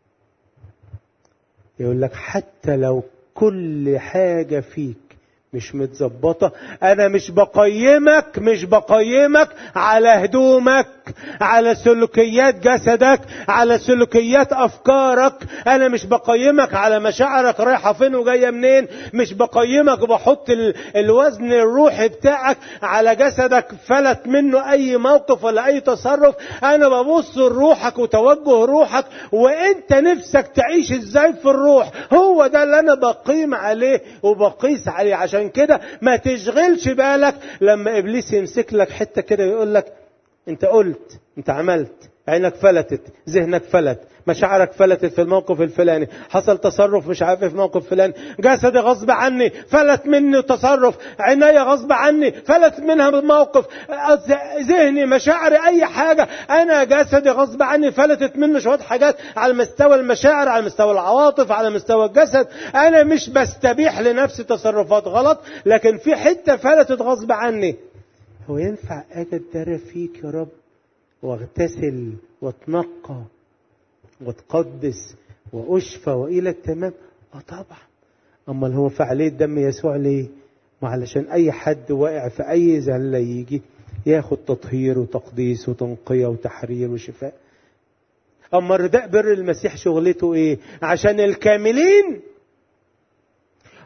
يقول لك حتى لو كل حاجة فيك مش متظبطة أنا مش بقيمك مش بقيمك على هدومك على سلوكيات جسدك على سلوكيات أفكارك أنا مش بقيمك على مشاعرك رايحة فين وجاية منين مش بقيمك وبحط ال- الوزن الروحي بتاعك على جسدك فلت منه أي موقف ولا أي تصرف أنا ببص لروحك وتوجه روحك وأنت نفسك تعيش إزاي في الروح هو ده اللي أنا بقيم عليه وبقيس عليه عشان كده ما تشغلش بالك لما إبليس يمسك لك حتة كده ويقول لك انت قلت انت عملت عينك فلتت ذهنك فلت مشاعرك فلتت في الموقف الفلاني حصل تصرف مش عارف إيه في موقف فلاني جسدي غصب عني فلت مني تصرف عيني غصب عني فلت منها موقف ذهني مشاعري اي حاجة انا جسدي غصب عني فلتت منه شوية حاجات على مستوى المشاعر على مستوى العواطف على مستوى الجسد انا مش بستبيح لنفسي تصرفات غلط لكن في حتة فلتت غصب عني هو ينفع اجي اتدرب فيك يا رب واغتسل واتنقى واتقدس واشفى والى التمام اه طبعا امال هو فعليه دم يسوع ليه ما علشان اي حد واقع في اي زله يجي ياخد تطهير وتقديس وتنقيه وتحرير وشفاء اما رداء بر المسيح شغلته ايه عشان الكاملين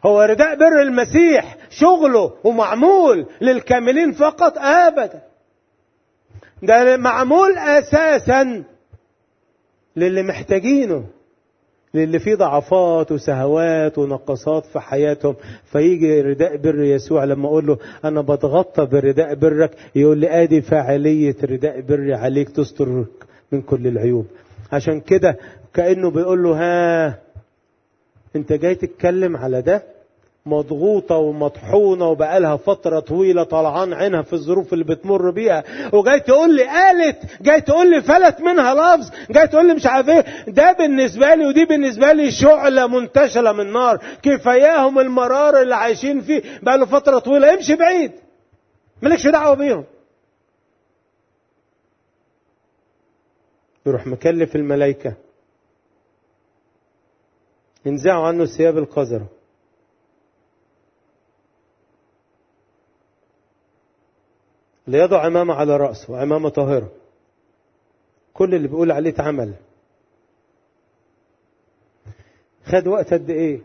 هو رداء بر المسيح شغله ومعمول للكاملين فقط ابدا ده معمول اساسا للي محتاجينه للي فيه ضعفات وسهوات ونقصات في حياتهم فيجي رداء بر يسوع لما اقول له انا بتغطى برداء برك يقول لي ادي فاعليه رداء بري عليك تستر من كل العيوب عشان كده كانه بيقول له ها انت جاي تتكلم على ده مضغوطة ومطحونة وبقالها فترة طويلة طلعان عينها في الظروف اللي بتمر بيها وجاي تقول لي قالت جاي تقول لي فلت منها لفظ جاي تقول لي مش عارف ايه ده بالنسبة لي ودي بالنسبة لي شعلة منتشلة من نار كفاياهم المرار اللي عايشين فيه بقاله فترة طويلة امشي بعيد مالكش دعوة بيهم يروح مكلف الملائكة ينزعوا عنه ثياب القذره ليضع عمامة على رأسه عمامة طاهرة كل اللي بيقول عليه اتعمل خد وقت قد ايه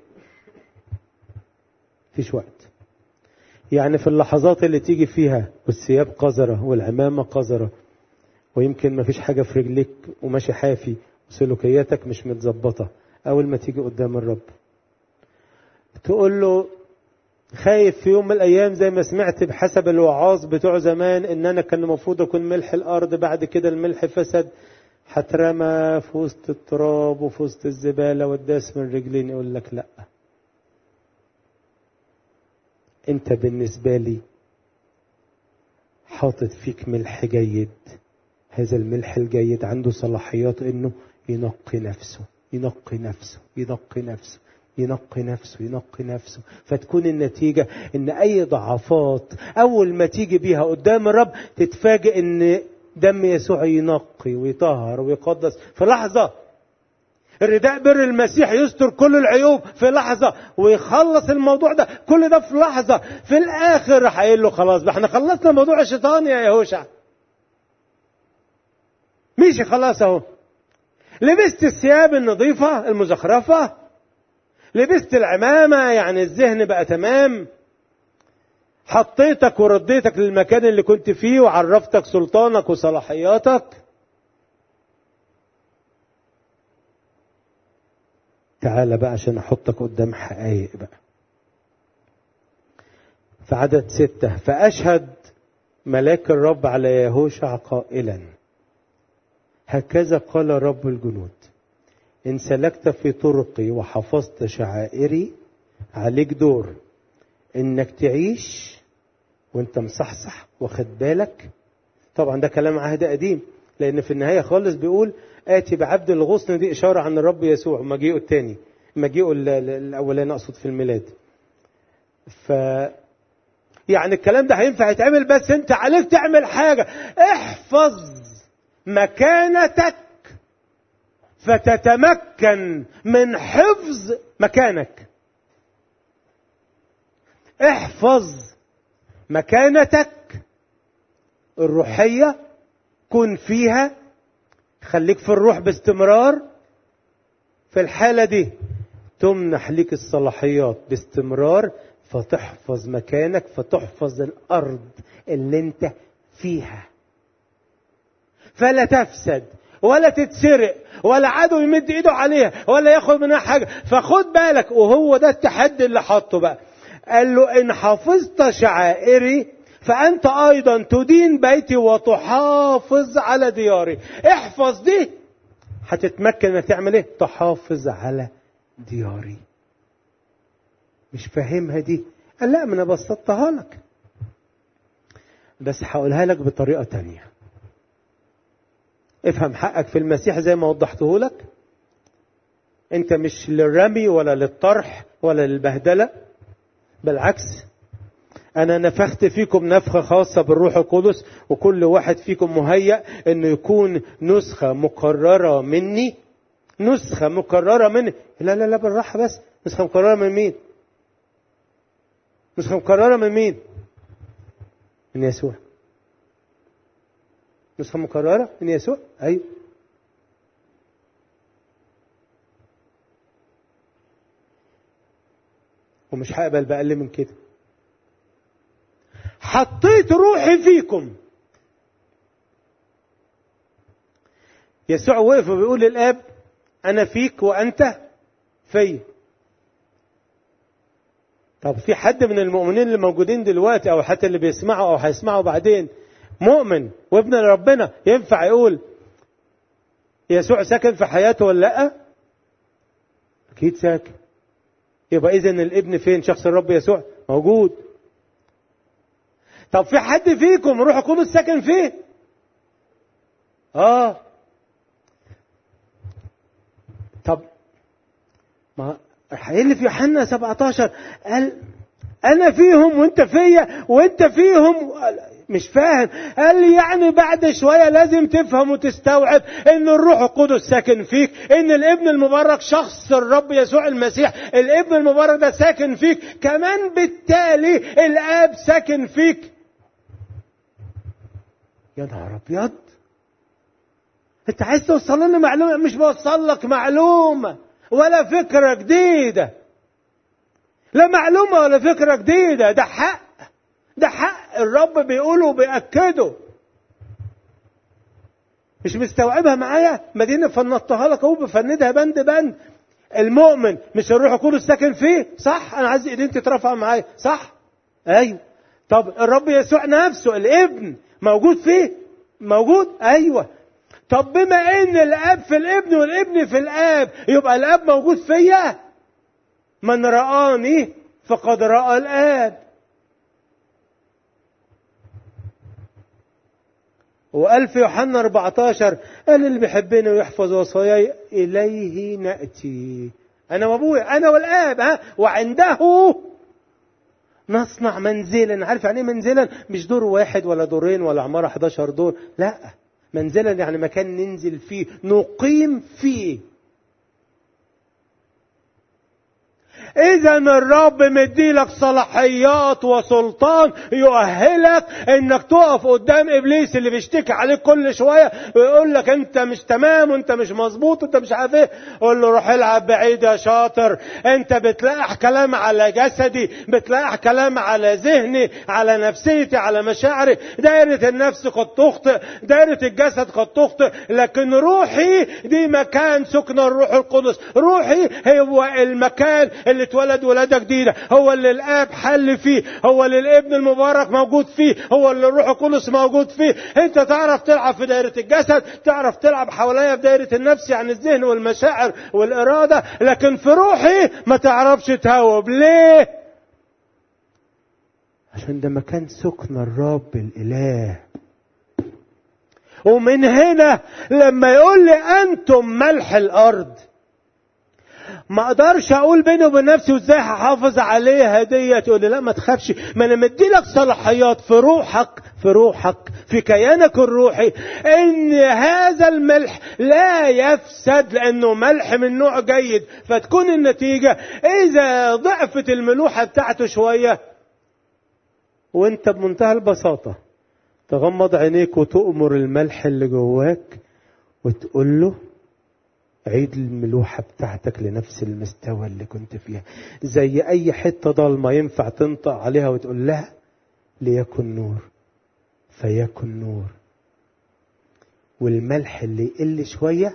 فيش وقت يعني في اللحظات اللي تيجي فيها والثياب قذرة والعمامة قذرة ويمكن ما فيش حاجة في رجليك وماشي حافي وسلوكياتك مش متظبطة أول ما تيجي قدام الرب تقول له خايف في يوم من الايام زي ما سمعت بحسب الوعاظ بتوع زمان ان انا كان المفروض اكون ملح الارض بعد كده الملح فسد هترمى في وسط التراب وفي وسط الزباله والداس من رجلين يقول لك لا انت بالنسبه لي حاطط فيك ملح جيد هذا الملح الجيد عنده صلاحيات انه ينقي نفسه ينقي نفسه ينقي نفسه ينقي نفسه ينقي نفسه فتكون النتيجة ان اي ضعفات اول ما تيجي بيها قدام الرب تتفاجئ ان دم يسوع ينقي ويطهر ويقدس في لحظة الرداء بر المسيح يستر كل العيوب في لحظة ويخلص الموضوع ده كل ده في لحظة في الآخر راح قايل له خلاص بقى احنا خلصنا موضوع الشيطان يا يهوشع ماشي خلاص اهو لبست الثياب النظيفة المزخرفة لبست العمامة يعني الذهن بقى تمام حطيتك ورديتك للمكان اللي كنت فيه وعرفتك سلطانك وصلاحياتك تعال بقى عشان احطك قدام حقائق بقى في عدد ستة فأشهد ملاك الرب على يهوشع قائلا هكذا قال رب الجنود إن سلكت في طرقي وحفظت شعائري عليك دور إنك تعيش وأنت مصحصح واخد بالك طبعا ده كلام عهد قديم لأن في النهاية خالص بيقول آتي بعبد الغصن دي إشارة عن الرب يسوع مجيئه الثاني مجيئه الأولاني أقصد في الميلاد ف يعني الكلام ده هينفع يتعمل بس أنت عليك تعمل حاجة احفظ مكانتك فتتمكن من حفظ مكانك احفظ مكانتك الروحية كن فيها خليك في الروح باستمرار في الحالة دي تمنح لك الصلاحيات باستمرار فتحفظ مكانك فتحفظ الأرض اللي انت فيها فلا تفسد ولا تتسرق ولا عدو يمد ايده عليها ولا ياخد منها حاجه فخد بالك وهو ده التحدي اللي حطه بقى قال له ان حفظت شعائري فانت ايضا تدين بيتي وتحافظ على دياري احفظ دي هتتمكن انك تعمل ايه تحافظ على دياري مش فاهمها دي قال لا ما انا بسطتها لك بس هقولها لك بطريقه تانيه افهم حقك في المسيح زي ما وضحته لك انت مش للرمي ولا للطرح ولا للبهدله بالعكس انا نفخت فيكم نفخه خاصه بالروح القدس وكل واحد فيكم مهيأ انه يكون نسخه مقرره مني نسخه مقرره مني لا لا لا بالراحه بس نسخه مقرره من مين نسخه مقرره من مين من يسوع نسخة مكررة من يسوع أيوة ومش هقبل بأقل من كده حطيت روحي فيكم يسوع وقف وبيقول للاب انا فيك وانت في طب في حد من المؤمنين اللي موجودين دلوقتي او حتى اللي بيسمعوا او هيسمعوا بعدين مؤمن وابن ربنا ينفع يقول يسوع ساكن في حياته ولا لا اكيد ساكن يبقى اذا الابن فين شخص الرب يسوع موجود طب في حد فيكم روح القدس ساكن فيه اه طب ما اللي في يوحنا 17 قال انا فيهم وانت فيا وانت فيهم مش فاهم قال لي يعني بعد شويه لازم تفهم وتستوعب ان الروح القدس ساكن فيك ان الابن المبارك شخص الرب يسوع المسيح الابن المبارك ده ساكن فيك كمان بالتالي الاب ساكن فيك يا نهار ابيض انت عايز توصل لنا معلومه مش بوصل لك معلومه ولا فكره جديده لا معلومه ولا فكره جديده ده حق ده حق الرب بيقوله وبيأكده مش مستوعبها معايا مدينة فنطها لك اهو بفندها بند بند المؤمن مش الروح القدس ساكن فيه صح انا عايز ايدين تترفع معايا صح ايوه طب الرب يسوع نفسه الابن موجود فيه موجود ايوه طب بما ان الاب في الابن والابن في الاب يبقى الاب موجود فيا من رآني فقد رأى الاب وقال في يوحنا 14 قال اللي بيحبني ويحفظ وصاياي إليه نأتي أنا وأبويا أنا والآب ها وعنده نصنع منزلا عارف يعني ايه منزلا مش دور واحد ولا دورين ولا عمارة 11 دور لا منزلا يعني مكان ننزل فيه نقيم فيه اذا الرب مديلك صلاحيات وسلطان يؤهلك انك تقف قدام ابليس اللي بيشتكي عليك كل شويه ويقول لك انت مش تمام وانت مش مظبوط وانت مش عارف ايه قول له روح العب بعيد يا شاطر انت بتلاقح كلام على جسدي بتلاقح كلام على ذهني على نفسيتي على مشاعري دايره النفس قد تخطئ دايره الجسد قد تخطئ لكن روحي دي مكان سكن الروح القدس روحي هو المكان اللي اتولد ولادة جديدة هو اللي الآب حل فيه هو اللي الابن المبارك موجود فيه هو اللي الروح القدس موجود فيه انت تعرف تلعب في دائرة الجسد تعرف تلعب حواليا في دائرة النفس يعني الذهن والمشاعر والإرادة لكن في روحي ما تعرفش تهوب ليه عشان ده مكان سكن الرب الإله ومن هنا لما يقول لي أنتم ملح الأرض ما اقدرش اقول بيني وبين نفسي وازاي هحافظ عليها دي تقول لي لا ما تخافش ما انا مديلك صلاحيات في روحك في روحك في كيانك الروحي ان هذا الملح لا يفسد لانه ملح من نوع جيد فتكون النتيجة اذا ضعفت الملوحة بتاعته شوية وانت بمنتهى البساطة تغمض عينيك وتؤمر الملح اللي جواك وتقول له عيد الملوحة بتاعتك لنفس المستوى اللي كنت فيها زي أي حتة ضلمة ينفع تنطق عليها وتقول لها ليكن نور فيكن نور والملح اللي يقل شوية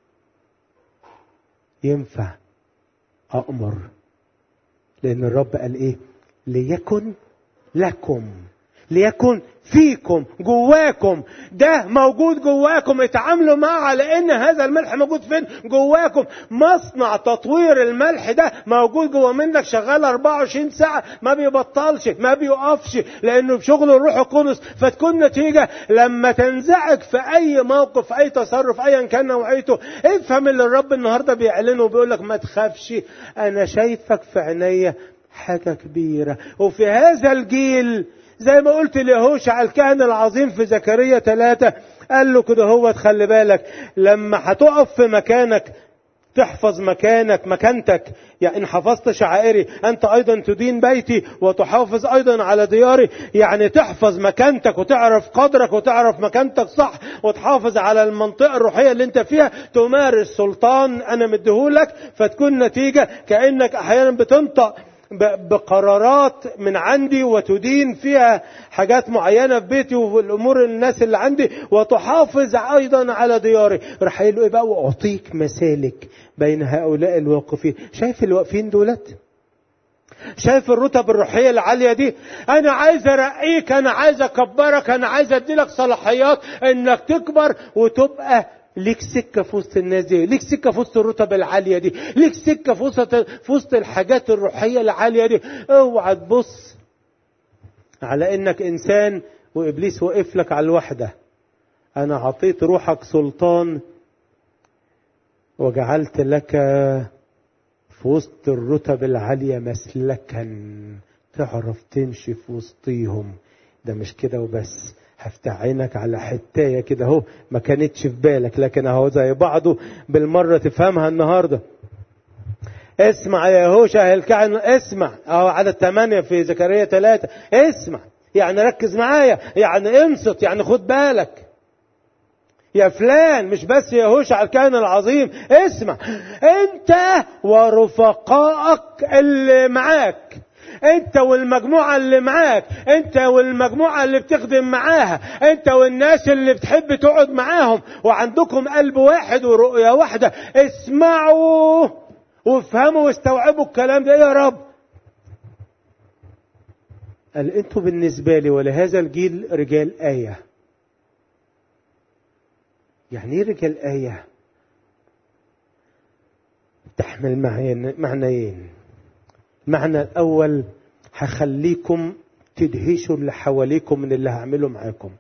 ينفع أأمر لأن الرب قال إيه ليكن لكم ليكن فيكم جواكم ده موجود جواكم اتعاملوا معه على ان هذا الملح موجود فين جواكم مصنع تطوير الملح ده موجود جوا منك شغال 24 ساعة ما بيبطلش ما بيقفش لانه بشغل الروح القدس فتكون نتيجة لما تنزعج في اي موقف اي تصرف ايا كان نوعيته افهم اللي الرب النهاردة بيعلنه وبيقول لك ما تخافش انا شايفك في عينيا حاجة كبيرة وفي هذا الجيل زي ما قلت ليهوشع الكاهن العظيم في زكريا ثلاثة قال له كده هو تخلي بالك لما هتقف في مكانك تحفظ مكانك مكانتك يعني إن حفظت شعائري أنت أيضا تدين بيتي وتحافظ أيضا على دياري يعني تحفظ مكانتك وتعرف قدرك وتعرف مكانتك صح وتحافظ على المنطقة الروحية اللي أنت فيها تمارس سلطان أنا مديهولك فتكون نتيجة كأنك أحيانا بتنطق بقرارات من عندي وتدين فيها حاجات معينة في بيتي وفي الأمور الناس اللي عندي وتحافظ أيضا على دياري راح قايل له إيه بقى وأعطيك مسالك بين هؤلاء الواقفين شايف الواقفين دولت شايف الرتب الروحية العالية دي أنا عايز أرقيك أنا عايز أكبرك أنا عايز أديلك صلاحيات إنك تكبر وتبقى ليك سكة في وسط الناس دي ليك سكة في وسط الرتب العالية دي ليك سكة في وسط في وسط الحاجات الروحية العالية دي اوعى تبص على انك انسان وابليس وقف لك على الوحدة انا عطيت روحك سلطان وجعلت لك في وسط الرتب العالية مسلكا تعرف تمشي في وسطيهم ده مش كده وبس هفتح عينك على حتاية كده اهو ما كانتش في بالك لكن اهو زي بعضه بالمرة تفهمها النهاردة اسمع يا يهوشع الكعن اسمع اهو عدد ثمانية في زكريا ثلاثة اسمع يعني ركز معايا يعني انصت يعني خد بالك يا فلان مش بس يهوشع الكاهن العظيم اسمع انت ورفقائك اللي معاك انت والمجموعة اللي معاك انت والمجموعة اللي بتخدم معاها انت والناس اللي بتحب تقعد معاهم وعندكم قلب واحد ورؤية واحدة اسمعوا وافهموا واستوعبوا الكلام ده يا رب قال انتوا بالنسبة لي ولهذا الجيل رجال آية يعني ايه رجال آية تحمل معنيين المعنى الأول هخليكم تدهشوا اللي حواليكم من اللي هعمله معاكم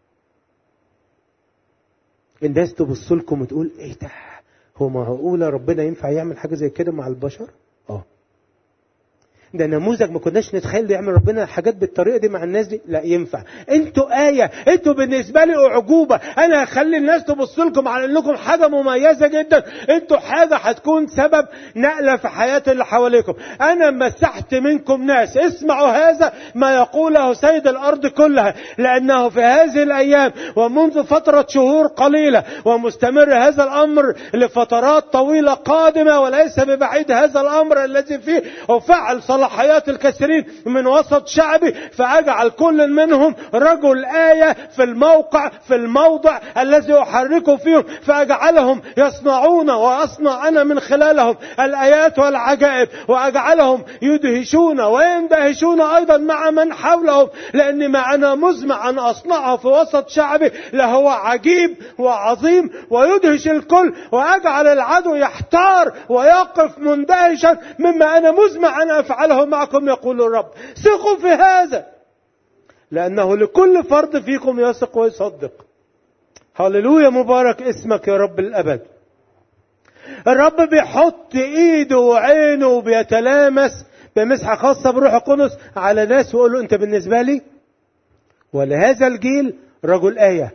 الناس تبص لكم وتقول ايه ده هو معقوله ربنا ينفع يعمل حاجه زي كده مع البشر اه ده نموذج ما كناش نتخيل يعمل ربنا حاجات بالطريقه دي مع الناس دي لا ينفع انتوا ايه انتوا بالنسبه لي اعجوبه انا هخلي الناس تبص لكم على انكم حاجه مميزه جدا انتوا حاجه هتكون سبب نقله في حياه اللي حواليكم انا مسحت منكم ناس اسمعوا هذا ما يقوله سيد الارض كلها لانه في هذه الايام ومنذ فتره شهور قليله ومستمر هذا الامر لفترات طويله قادمه وليس ببعيد هذا الامر الذي فيه وفعل صلاحيات الكثيرين من وسط شعبي فأجعل كل منهم رجل آية في الموقع في الموضع الذي أحركه فيهم فأجعلهم يصنعون وأصنع أنا من خلالهم الآيات والعجائب وأجعلهم يدهشون ويندهشون أيضا مع من حولهم لأن ما أنا مزمع أن أصنعه في وسط شعبي لهو عجيب وعظيم ويدهش الكل وأجعل العدو يحتار ويقف مندهشا مما أنا مزمع أن أفعله معكم يقول الرب ثقوا في هذا لأنه لكل فرد فيكم يثق ويصدق هللويا مبارك اسمك يا رب الأبد الرب بيحط ايده وعينه وبيتلامس بمسحة خاصة بروح القدس على ناس ويقول له انت بالنسبة لي ولهذا الجيل رجل آية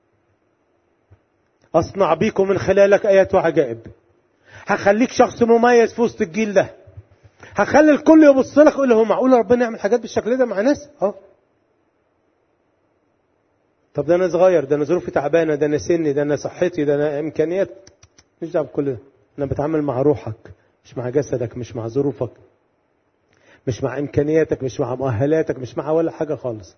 أصنع بيكم من خلالك آيات وعجائب هخليك شخص مميز في وسط الجيل ده هخلي الكل يبص لك يقول هو معقول ربنا يعمل حاجات بالشكل ده مع ناس اه طب ده انا صغير ده انا ظروفي تعبانه ده انا سني ده انا صحتي ده انا امكانيات مش دعوه بكل ده انا بتعامل مع روحك مش مع جسدك مش مع ظروفك مش مع امكانياتك مش مع مؤهلاتك مش مع ولا حاجه خالص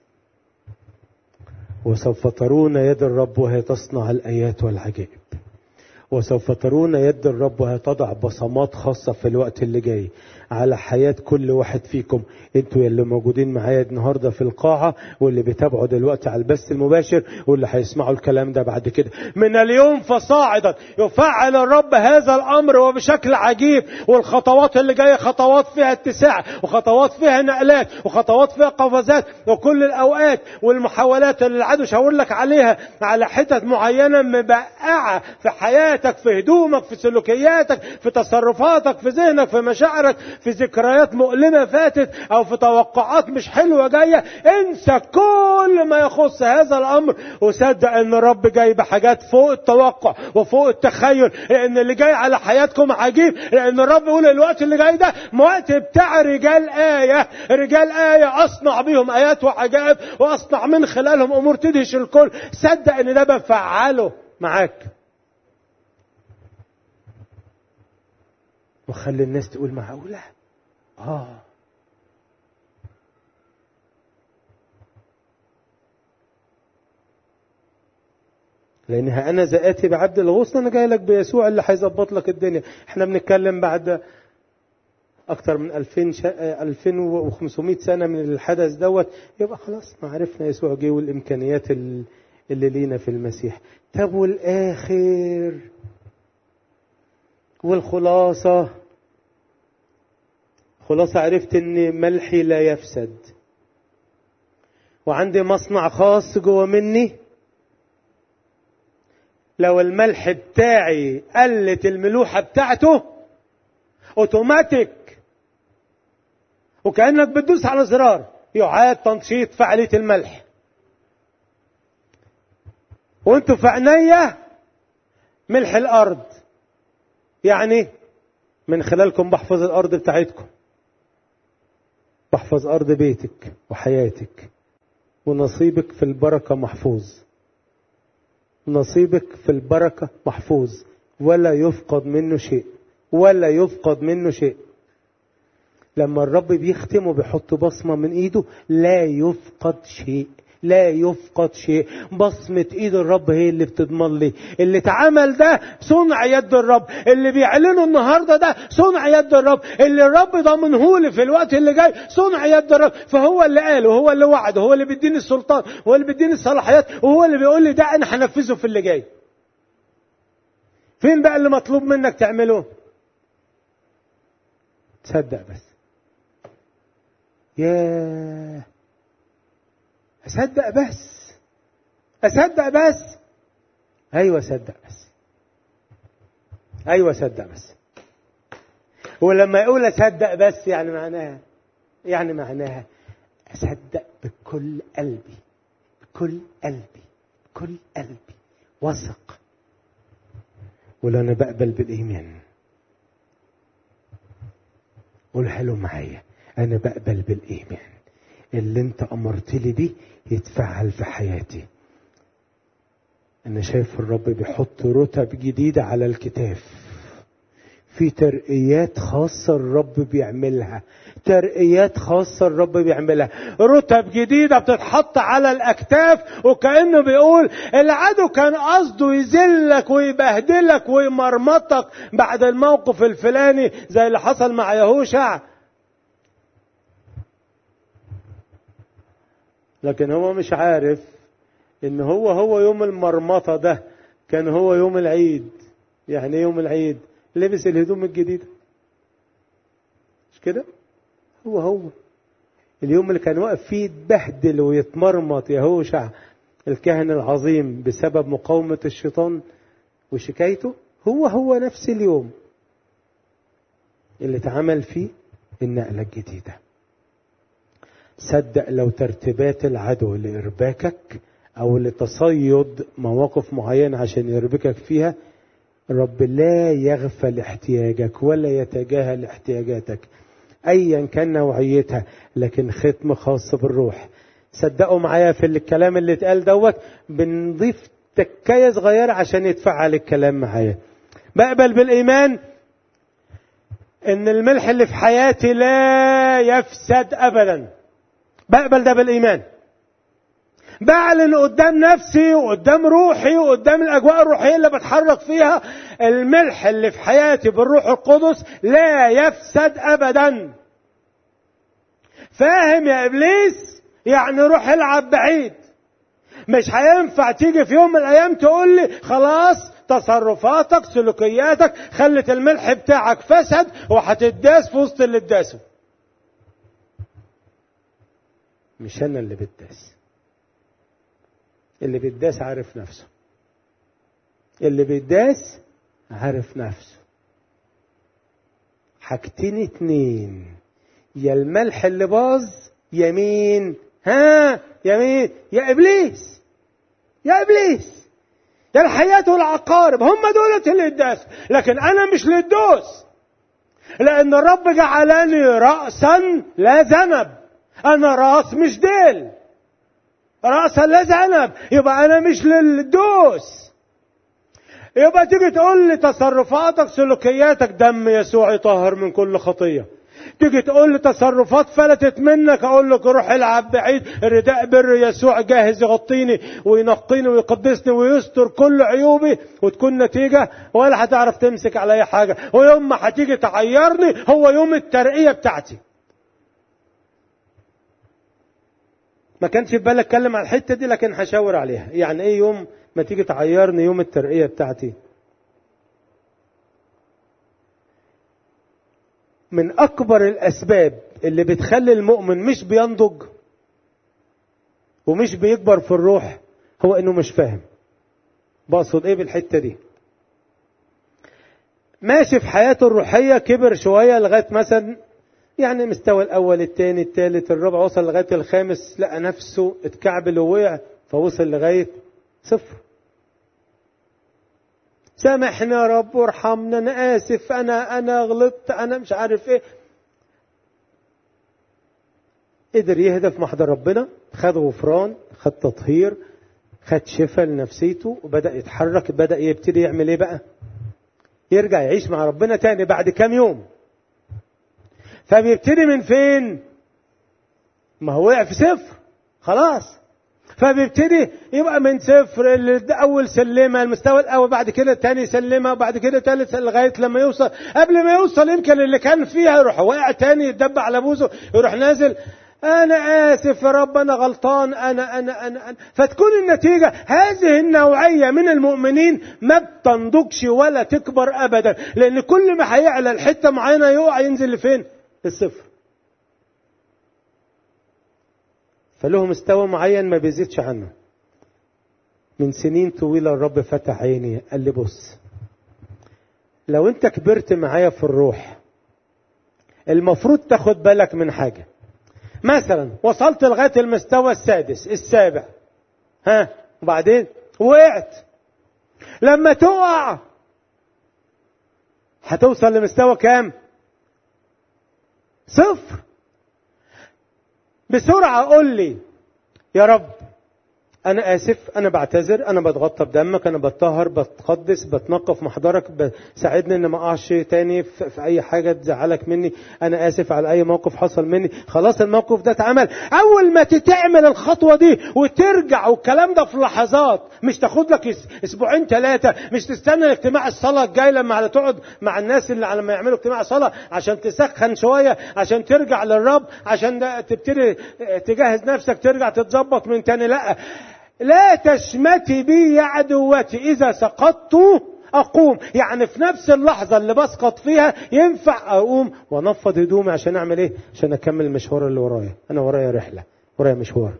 وسوف ترون يد الرب وهي تصنع الايات والعجائب وسوف ترون يد الرب وهي تضع بصمات خاصة في الوقت اللي جاي على حياة كل واحد فيكم انتوا اللي موجودين معايا النهاردة في القاعة واللي بيتابعوا دلوقتي على البث المباشر واللي هيسمعوا الكلام ده بعد كده من اليوم فصاعدا يفعل الرب هذا الامر وبشكل عجيب والخطوات اللي جاية خطوات فيها اتساع وخطوات فيها نقلات وخطوات فيها قفزات وكل الاوقات والمحاولات اللي العدو شاور لك عليها على حتت معينة مبقعة في حياتك في هدومك في سلوكياتك في تصرفاتك في ذهنك في مشاعرك في ذكريات مؤلمة فاتت أو في توقعات مش حلوة جاية انسى كل ما يخص هذا الأمر وصدق أن الرب جاي بحاجات فوق التوقع وفوق التخيل لأن اللي جاي على حياتكم عجيب لأن الرب يقول الوقت اللي جاي ده وقت بتاع رجال آية رجال آية أصنع بيهم آيات وعجائب وأصنع من خلالهم أمور تدهش الكل صدق أن ده بفعله معاك وخلي الناس تقول معقولة اه لانها انا زاتي بعبد الغصن انا جاي لك بيسوع اللي هيظبط لك الدنيا احنا بنتكلم بعد اكتر من 2000 شا... 2500 سنه من الحدث دوت يبقى خلاص ما عرفنا يسوع جه والامكانيات اللي لينا في المسيح طب والاخر والخلاصه خلاصه عرفت ان ملحي لا يفسد وعندي مصنع خاص جوه مني لو الملح بتاعي قلت الملوحة بتاعته اوتوماتيك وكأنك بتدوس على زرار يعاد تنشيط فعالية الملح وانتوا في عينيا ملح الارض يعني من خلالكم بحفظ الارض بتاعتكم بحفظ ارض بيتك وحياتك ونصيبك في البركه محفوظ نصيبك في البركة محفوظ ولا يفقد منه شيء ولا يفقد منه شيء لما الرب بيختم وبيحط بصمة من ايده لا يفقد شيء لا يفقد شيء بصمة ايد الرب هي اللي بتضمن لي اللي اتعمل ده صنع يد الرب اللي بيعلنه النهارده ده صنع يد الرب اللي الرب ضامنه لي في الوقت اللي جاي صنع يد الرب فهو اللي قال وهو اللي وعد وهو اللي بيديني السلطان وهو اللي بيديني الصلاحيات وهو اللي بيقول لي ده انا هنفذه في اللي جاي فين بقى اللي مطلوب منك تعمله تصدق بس ياه اصدق بس اصدق بس ايوه صدق بس ايوه صدق بس ولما يقول اصدق بس يعني معناها يعني معناها اصدق بكل قلبي بكل قلبي بكل قلبي وثق ولا انا بقبل بالايمان قول حلو معايا انا بقبل بالايمان اللي انت امرت لي بيه يتفعل في حياتي انا شايف الرب بيحط رتب جديدة على الكتاف في ترقيات خاصة الرب بيعملها ترقيات خاصة الرب بيعملها رتب جديدة بتتحط على الأكتاف وكأنه بيقول العدو كان قصده يذلك ويبهدلك ويمرمطك بعد الموقف الفلاني زي اللي حصل مع يهوشع لكن هو مش عارف ان هو هو يوم المرمطة ده كان هو يوم العيد يعني يوم العيد لبس الهدوم الجديدة مش كده هو هو اليوم اللي كان واقف فيه يتبهدل ويتمرمط يهوشع الكاهن العظيم بسبب مقاومة الشيطان وشكايته هو هو نفس اليوم اللي اتعمل فيه النقلة الجديدة صدق لو ترتيبات العدو لإرباكك أو لتصيد مواقف معينة عشان يربكك فيها الرب لا يغفل احتياجك ولا يتجاهل احتياجاتك ايا كان نوعيتها لكن ختم خاص بالروح صدقوا معايا في الكلام اللي اتقال دوت بنضيف تكايه صغيره عشان يتفعل الكلام معايا بقبل بالايمان ان الملح اللي في حياتي لا يفسد ابدا بقبل ده بالايمان بعلن قدام نفسي وقدام روحي وقدام الاجواء الروحيه اللي بتحرك فيها الملح اللي في حياتي بالروح القدس لا يفسد ابدا فاهم يا ابليس يعني روح العب بعيد مش هينفع تيجي في يوم من الايام تقول لي خلاص تصرفاتك سلوكياتك خلت الملح بتاعك فسد وهتداس في وسط اللي اتداسوا مش انا اللي بتداس اللي بيتداس عارف نفسه اللي بيتداس عارف نفسه حاجتين اتنين يا الملح اللي باظ يمين ها يمين يا ابليس يا ابليس يا الحياة والعقارب هم دولة اللي اتداس لكن انا مش للدوس لان الرب جعلني رأسا لا ذنب انا راس مش ديل رأسا لا ذنب يبقى أنا مش للدوس يبقى تيجي تقول لي تصرفاتك سلوكياتك دم يسوع يطهر من كل خطية تيجي تقول لي تصرفات فلتت منك اقول لك روح العب بعيد رداء بر يسوع جاهز يغطيني وينقيني ويقدسني ويستر كل عيوبي وتكون نتيجة ولا هتعرف تمسك على اي حاجة ويوم ما هتيجي تعيرني هو يوم الترقية بتاعتي ما كانش في بالي اتكلم على الحتة دي لكن هشاور عليها يعني ايه يوم ما تيجي تعيرني يوم الترقية بتاعتي من اكبر الاسباب اللي بتخلي المؤمن مش بينضج ومش بيكبر في الروح هو انه مش فاهم بقصد ايه بالحته دي ماشي في حياته الروحيه كبر شويه لغايه مثلا يعني مستوى الاول الثاني الثالث الرابع وصل لغايه الخامس لقى نفسه اتكعبل ووقع فوصل لغايه صفر سامحنا يا رب وارحمنا انا اسف انا انا غلطت انا مش عارف ايه قدر يهدى في محضر ربنا خد غفران خد تطهير خد شفاء لنفسيته وبدا يتحرك بدا يبتدي يعمل ايه بقى يرجع يعيش مع ربنا تاني بعد كام يوم فبيبتدي من فين ما هو وقع في صفر خلاص فبيبتدي يبقى من صفر اول سلمه المستوى الاول بعد كده تاني سلمه وبعد كده ثالث لغايه لما يوصل قبل ما يوصل يمكن اللي كان فيها يروح واقع تاني يتدب على بوزه يروح نازل انا اسف يا رب انا غلطان انا انا انا, أنا. فتكون النتيجه هذه النوعيه من المؤمنين ما بتنضجش ولا تكبر ابدا لان كل ما هيعلى الحته معينه يقع ينزل لفين؟ الصفر فله مستوى معين ما بيزيدش عنه من سنين طويلة الرب فتح عيني قال لي بص لو انت كبرت معايا في الروح المفروض تاخد بالك من حاجة مثلا وصلت لغاية المستوى السادس السابع ها وبعدين وقعت لما تقع هتوصل لمستوى كام صفر بسرعة قول لي يا رب أنا آسف أنا بعتذر أنا بتغطى بدمك أنا بتطهر بتقدس بتنقف محضرك بساعدني إن ما أقعش تاني في أي حاجة تزعلك مني أنا آسف على أي موقف حصل مني خلاص الموقف ده اتعمل أول ما تعمل الخطوة دي وترجع والكلام ده في لحظات مش تاخد لك أسبوعين ثلاثة مش تستنى اجتماع الصلاة الجاي لما على تقعد مع الناس اللي لما يعملوا اجتماع صلاة عشان تسخن شوية عشان ترجع للرب عشان تبتدي تجهز نفسك ترجع تتظبط من تاني لا لا تشمتي بي يا عدوتي إذا سقطت أقوم يعني في نفس اللحظة اللي بسقط فيها ينفع أقوم وأنفض هدومي عشان أعمل إيه عشان أكمل المشوار اللي ورايا أنا ورايا رحلة ورايا مشوار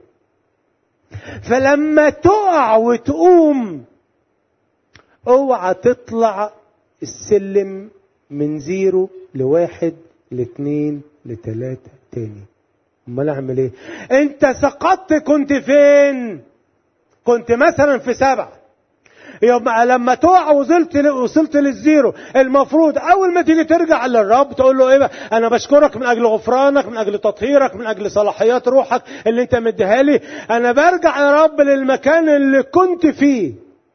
فلما تقع وتقوم اوعى تطلع السلم من زيرو لواحد لاثنين لثلاثة تاني امال اعمل ايه انت سقطت كنت فين كنت مثلا في سبعة يبقى لما تقع وصلت وصلت للزيرو المفروض اول ما تيجي ترجع للرب تقول له ايه بقى انا بشكرك من اجل غفرانك من اجل تطهيرك من اجل صلاحيات روحك اللي انت مديها لي انا برجع يا رب للمكان اللي كنت فيه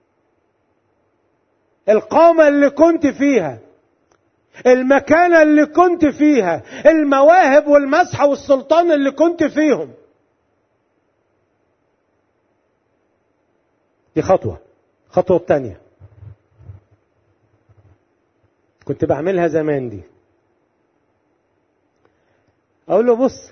القامة اللي كنت فيها المكانة اللي كنت فيها المواهب والمسحة والسلطان اللي كنت فيهم دي خطوة خطوة الثانية كنت بعملها زمان دي أقول له بص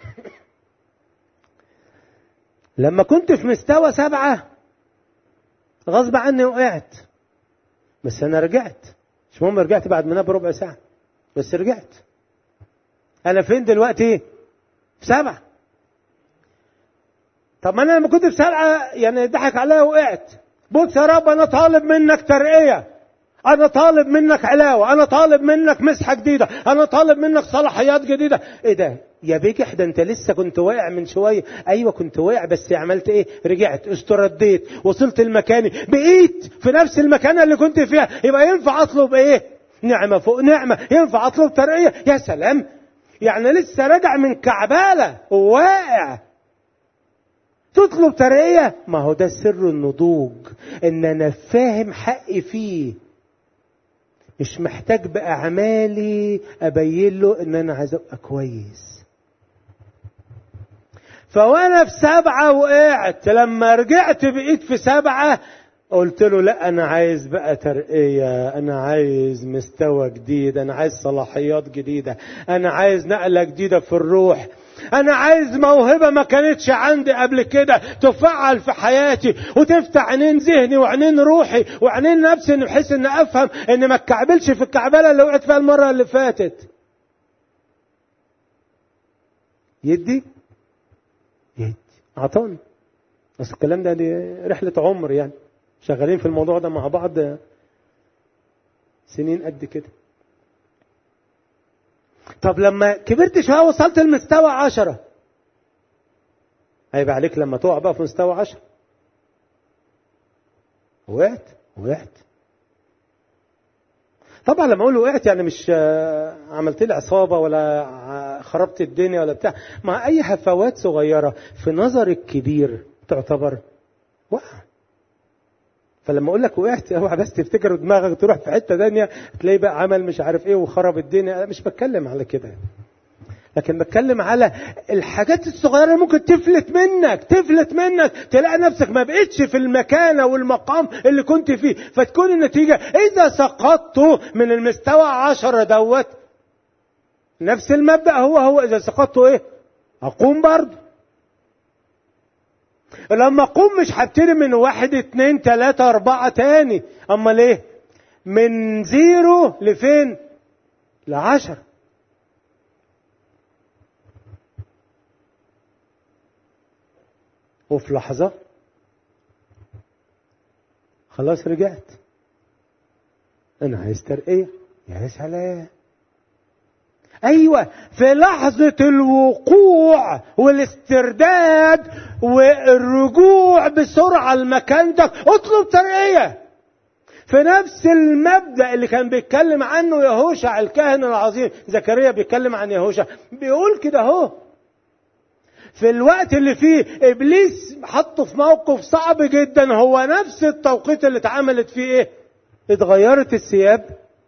لما كنت في مستوى سبعة غصب عني وقعت بس أنا رجعت مش مهم رجعت بعد ما بربع ساعة بس رجعت أنا فين دلوقتي؟ في سبعة طب ما انا لما كنت في سبعه يعني ضحك عليا وقعت بص يا رب انا طالب منك ترقيه انا طالب منك علاوه انا طالب منك مسحه جديده انا طالب منك صلاحيات جديده ايه ده يا بجح ده انت لسه كنت واقع من شويه ايوه كنت واقع بس عملت ايه رجعت استرديت وصلت لمكاني بقيت في نفس المكانه اللي كنت فيها يبقى ينفع اطلب ايه نعمه فوق نعمه ينفع اطلب ترقيه يا سلام يعني لسه راجع من كعباله وواقع تطلب ترقية ما هو ده سر النضوج ان انا فاهم حقي فيه مش محتاج بأعمالي أبين له إن أنا عايز أبقى كويس فوأنا في سبعة وقعت لما رجعت بقيت في سبعة قلت له لا أنا عايز بقى ترقية أنا عايز مستوى جديد أنا عايز صلاحيات جديدة أنا عايز نقلة جديدة في الروح انا عايز موهبه ما كانتش عندي قبل كده تفعل في حياتي وتفتح عينين ذهني وعينين روحي وعينين نفسي بحيث ان افهم ان ما اتكعبلش في الكعبله اللي وقعت فيها المره اللي فاتت يدي يدي اعطاني بس الكلام ده دي رحله عمر يعني شغالين في الموضوع ده مع بعض سنين قد كده طب لما كبرت شويه وصلت لمستوى عشرة هيبقى عليك لما تقع بقى في مستوى عشرة وقعت وقعت طبعا لما اقول وقعت يعني مش عملت لي عصابه ولا خربت الدنيا ولا بتاع مع اي هفوات صغيره في نظر الكبير تعتبر وقع فلما اقول لك وقعت اوعى بس تفتكر دماغك تروح في حته ثانيه تلاقي بقى عمل مش عارف ايه وخرب الدنيا انا مش بتكلم على كده لكن بتكلم على الحاجات الصغيره اللي ممكن تفلت منك تفلت منك تلاقي نفسك ما بقتش في المكانه والمقام اللي كنت فيه فتكون النتيجه اذا سقطت من المستوى عشرة دوت نفس المبدا هو هو اذا سقطت ايه اقوم برضه لما اقوم مش هبتدي من واحد اتنين تلاتة اربعة تاني امال ايه من زيرو لفين لعشر وفي لحظة خلاص رجعت انا عايز ترقية يا سلام ايوه في لحظه الوقوع والاسترداد والرجوع بسرعه لمكانتك اطلب ترقيه في نفس المبدا اللي كان بيتكلم عنه يهوشع الكاهن العظيم زكريا بيتكلم عن يهوشع بيقول كده اهو في الوقت اللي فيه ابليس حطه في موقف صعب جدا هو نفس التوقيت اللي اتعملت فيه ايه اتغيرت الثياب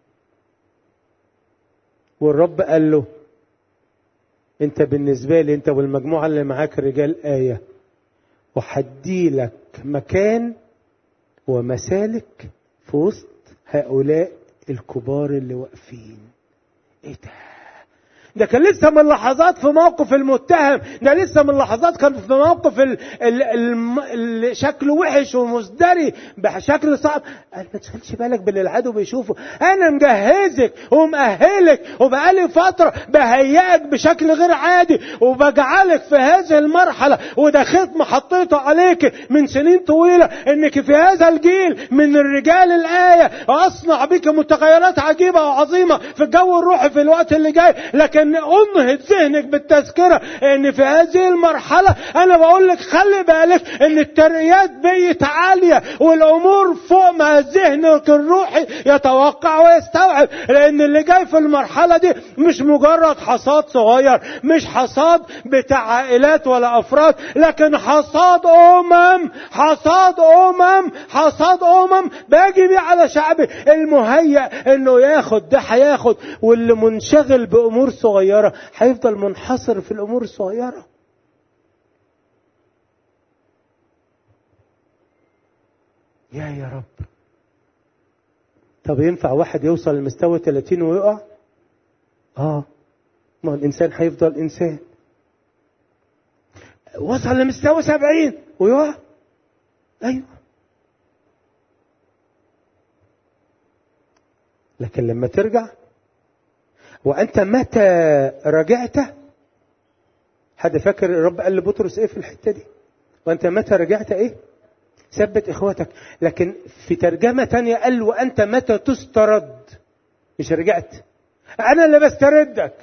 والرب قال له انت بالنسبة لي انت والمجموعة اللي معاك رجال آية وحدي لك مكان ومسالك في وسط هؤلاء الكبار اللي واقفين ايه ده ده كان لسه من لحظات في موقف المتهم ده لسه من لحظات كان في موقف ال ال ال ال شكله وحش ومزدري بشكل صعب قال ما تشغلش بالك باللي العدو بيشوفه انا مجهزك ومأهلك وبقالي فترة بهيئك بشكل غير عادي وبجعلك في هذه المرحلة وده ختم حطيته عليك من سنين طويلة انك في هذا الجيل من الرجال الآية اصنع بك متغيرات عجيبة وعظيمة في الجو الروحي في الوقت اللي جاي لكن ان انهض ذهنك بالتذكره ان في هذه المرحله انا بقول لك خلي بالك ان الترقيات بقت عاليه والامور فوق ما ذهنك الروحي يتوقع ويستوعب لان اللي جاي في المرحله دي مش مجرد حصاد صغير مش حصاد بتاع عائلات ولا افراد لكن حصاد امم حصاد امم حصاد امم باجي بيه على شعبي المهيأ انه ياخد ده هياخد واللي منشغل بامور صغيره صغيرة هيفضل منحصر في الأمور الصغيرة يا يا رب طب ينفع واحد يوصل لمستوى 30 ويقع اه ما الإنسان هيفضل إنسان وصل لمستوى 70 ويقع أيوه لكن لما ترجع وأنت متى رجعت حد فاكر الرب قال لبطرس ايه في الحتة دي وأنت متى رجعت ايه ثبت إخواتك لكن في ترجمة تانية قال وأنت متى تسترد مش رجعت أنا اللي بستردك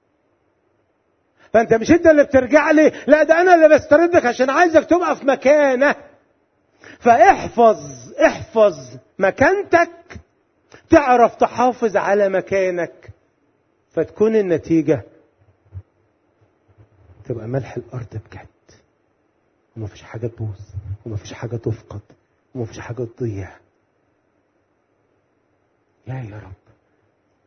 فأنت مش أنت اللي بترجع لي لا ده أنا اللي بستردك عشان عايزك تبقى في مكانه فاحفظ احفظ مكانتك تعرف تحافظ على مكانك فتكون النتيجة تبقى ملح الأرض بجد وما فيش حاجة تبوظ وما فيش حاجة تفقد وما فيش حاجة تضيع يا يا رب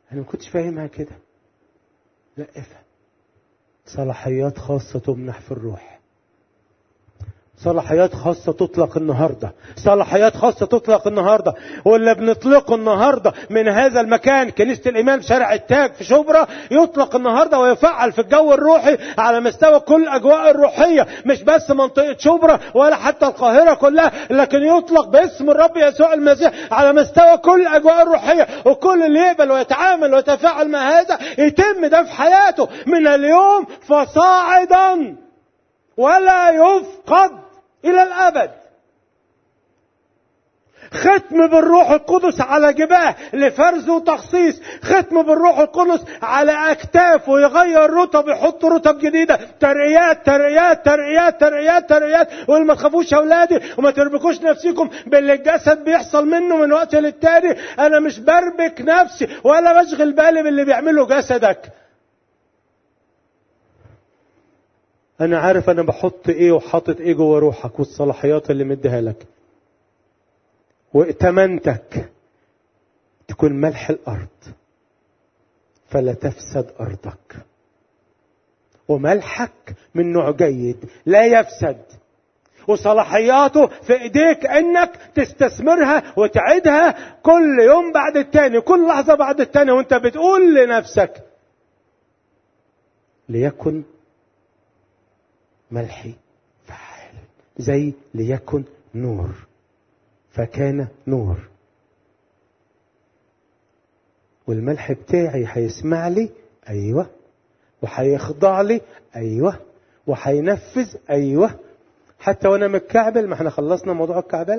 انا ما كنتش فاهمها كده لا افهم صلاحيات خاصة تمنح في الروح صلاحيات خاصة تطلق النهاردة صلاحيات خاصة تطلق النهاردة واللي بنطلقه النهاردة من هذا المكان كنيسة الإيمان في شارع التاج في شبرا يطلق النهاردة ويفعل في الجو الروحي على مستوى كل الأجواء الروحية مش بس منطقة شبرا ولا حتى القاهرة كلها لكن يطلق باسم الرب يسوع المسيح على مستوى كل الأجواء الروحية وكل اللي يقبل ويتعامل ويتفاعل مع هذا يتم ده في حياته من اليوم فصاعدا ولا يفقد إلى الأبد ختم بالروح القدس على جباه لفرز وتخصيص ختم بالروح القدس على اكتاف ويغير رتب يحط رتب جديده ترقيات ترقيات ترقيات ترقيات ترقيات وما تخافوش يا اولادي وما تربكوش نفسكم باللي الجسد بيحصل منه من وقت للتاني انا مش بربك نفسي ولا بشغل بالي باللي بيعمله جسدك انا عارف انا بحط ايه وحاطط ايه جوه روحك والصلاحيات اللي مديها لك وائتمنتك تكون ملح الارض فلا تفسد ارضك وملحك من نوع جيد لا يفسد وصلاحياته في ايديك انك تستثمرها وتعيدها كل يوم بعد التاني كل لحظه بعد التاني وانت بتقول لنفسك ليكن ملحي فعال زي ليكن نور فكان نور والملح بتاعي هيسمع لي ايوه وهيخضع لي ايوه وهينفذ ايوه حتى وانا متكعبل ما احنا خلصنا موضوع الكعبله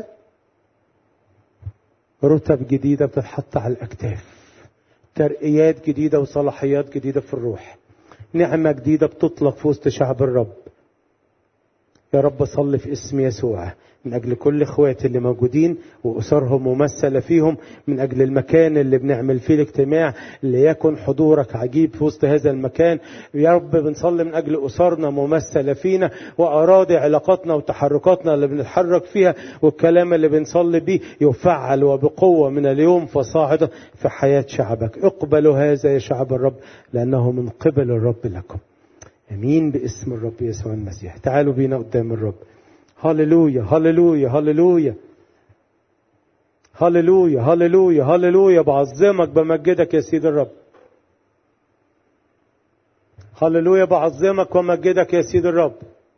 رتب جديده بتتحط على الاكتاف ترقيات جديده وصلاحيات جديده في الروح نعمه جديده بتطلق في وسط شعب الرب يا رب صل في اسم يسوع من أجل كل اخواتي اللي موجودين وأسرهم ممثلة فيهم من أجل المكان اللي بنعمل فيه الاجتماع ليكن حضورك عجيب في وسط هذا المكان يا رب بنصلي من أجل أسرنا ممثلة فينا وأراضي علاقاتنا وتحركاتنا اللي بنتحرك فيها والكلام اللي بنصلي بيه يفعل وبقوة من اليوم فصاعدا في حياة شعبك اقبلوا هذا يا شعب الرب لأنه من قبل الرب لكم امين باسم الرب يسوع المسيح تعالوا بينا قدام الرب هللويا هللويا هللويا هللويا هللويا هللويا بعظمك بمجدك يا سيد الرب هللويا بعظمك ومجدك يا سيد الرب